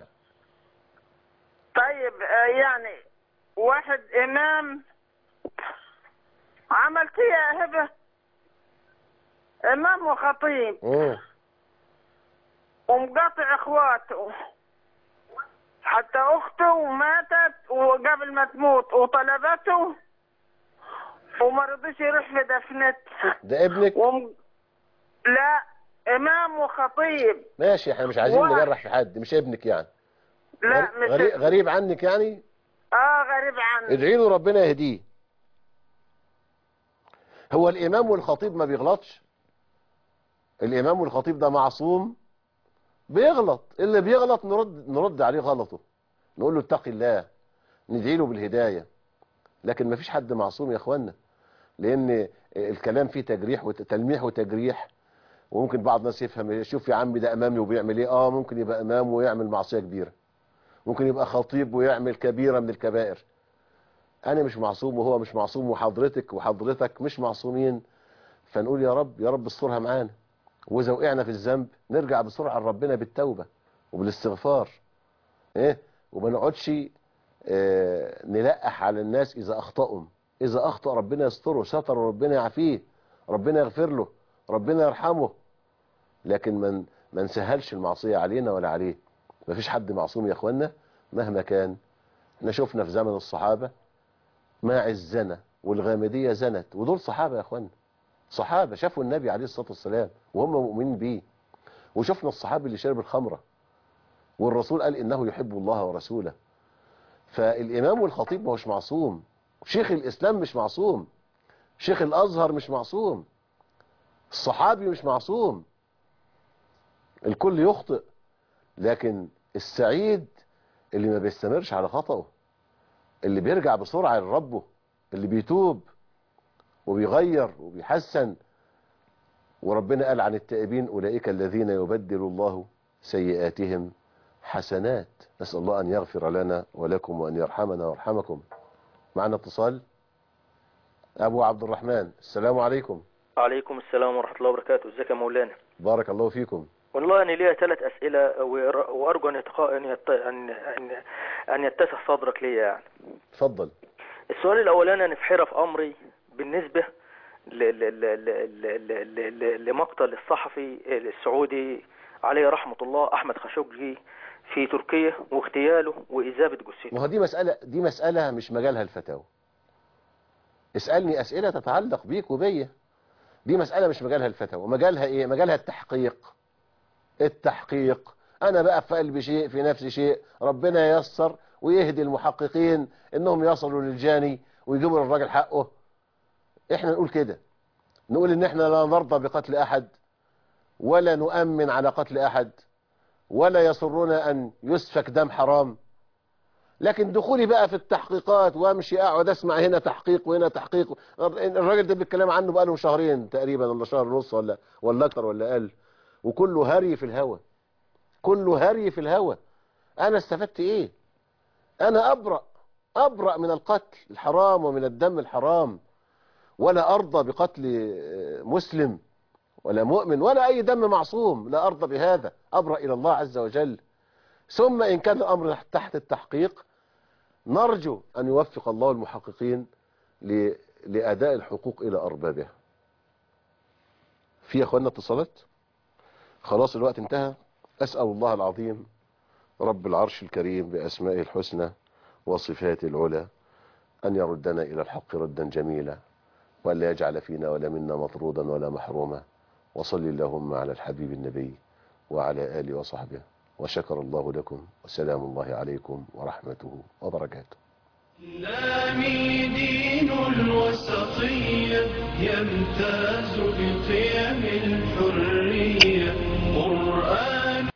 طيب آه، يعني واحد امام عملت يا هبه امام وخطيب مم. ومقاطع اخواته حتى اخته ماتت وقبل ما تموت وطلبته وما رضيش يروح في دفنتها ده ابنك وم... لا امام وخطيب ماشي احنا مش عايزين واحد. نجرح في حد مش ابنك يعني لا غري- مش غريب, غريب عنك يعني اه غريب عني ادعي له ربنا يهديه هو الامام والخطيب ما بيغلطش الامام والخطيب ده معصوم بيغلط اللي بيغلط نرد نرد عليه غلطه نقول له اتقي الله ندعي له بالهدايه لكن ما فيش حد معصوم يا اخوانا لان الكلام فيه تجريح وتلميح وتجريح وممكن بعض الناس يفهم شوف يا عمي ده امامي وبيعمل ايه اه ممكن يبقى امام ويعمل معصيه كبيره ممكن يبقى خطيب ويعمل كبيره من الكبائر انا مش معصوم وهو مش معصوم وحضرتك وحضرتك مش معصومين فنقول يا رب يا رب استرها معانا واذا وقعنا في الذنب نرجع بسرعه لربنا بالتوبه وبالاستغفار ايه وما نقعدش آه نلقح على الناس اذا اخطاوا اذا اخطا ربنا يستره ستر ربنا يعافيه ربنا يغفر له ربنا يرحمه لكن من ما نسهلش المعصيه علينا ولا عليه مفيش حد معصوم يا اخوانا مهما كان احنا شفنا في زمن الصحابه ماعز زنى والغامديه زنت ودول صحابه يا اخوانا صحابه شافوا النبي عليه الصلاه والسلام وهم مؤمنين بيه وشفنا الصحابي اللي شرب الخمره والرسول قال انه يحب الله ورسوله فالامام والخطيب ما هوش معصوم شيخ الاسلام مش معصوم شيخ الازهر مش معصوم الصحابي مش معصوم الكل يخطئ لكن السعيد اللي ما بيستمرش على خطأه اللي بيرجع بسرعة لربه اللي بيتوب وبيغير وبيحسن وربنا قال عن التائبين أولئك الذين يبدل الله سيئاتهم حسنات نسأل الله أن يغفر لنا ولكم وأن يرحمنا ويرحمكم معنا اتصال أبو عبد الرحمن السلام عليكم عليكم السلام ورحمة الله وبركاته ازيك يا مولانا بارك الله فيكم والله أنا ليا ثلاث أسئلة وأر- وأرجو أن يتقا... أن, يت... أن... أن أن يتسع صدرك ليا يعني اتفضل السؤال الأولاني أنا في حيرة في أمري بالنسبة ل- ل- ل- ل- ل- ل- ل- لمقتل الصحفي السعودي عليه رحمة الله أحمد خاشقجي في تركيا واغتياله وإذابة جثته ما هو دي مسألة دي مسألة مش مجالها الفتاوى اسألني أسئلة تتعلق بيك وبيا دي مسألة مش مجالها الفتاوى مجالها ايه مجالها التحقيق التحقيق انا بقى في قلبي شيء في نفسي شيء ربنا ييسر ويهدي المحققين انهم يصلوا للجاني ويجيبوا للراجل حقه احنا نقول كده نقول ان احنا لا نرضى بقتل احد ولا نؤمن على قتل احد ولا يسرنا ان يسفك دم حرام لكن دخولي بقى في التحقيقات وامشي اقعد اسمع هنا تحقيق وهنا تحقيق الراجل ده بيتكلم عنه بقاله شهرين تقريبا ولا شهر ونص ولا ولا اكتر ولا اقل وكله هري في الهوى كله هري في الهوى انا استفدت ايه انا ابرأ ابرأ من القتل الحرام ومن الدم الحرام ولا ارضى بقتل مسلم ولا مؤمن ولا اي دم معصوم لا ارضى بهذا ابرأ الى الله عز وجل ثم ان كان الامر تحت التحقيق نرجو ان يوفق الله المحققين ل... لاداء الحقوق الى اربابها في يا اخوانا اتصالات خلاص الوقت انتهى اسال الله العظيم رب العرش الكريم باسمائه الحسنى وصفاته العلى ان يردنا الى الحق ردا جميلا وان لا يجعل فينا ولا منا مطرودا ولا محروما وصل اللهم على الحبيب النبي وعلى اله وصحبه وشكر الله لكم وسلام الله عليكم ورحمته وبركاته إسلامي دين الوسطية يمتاز بقيم الحرية قرآن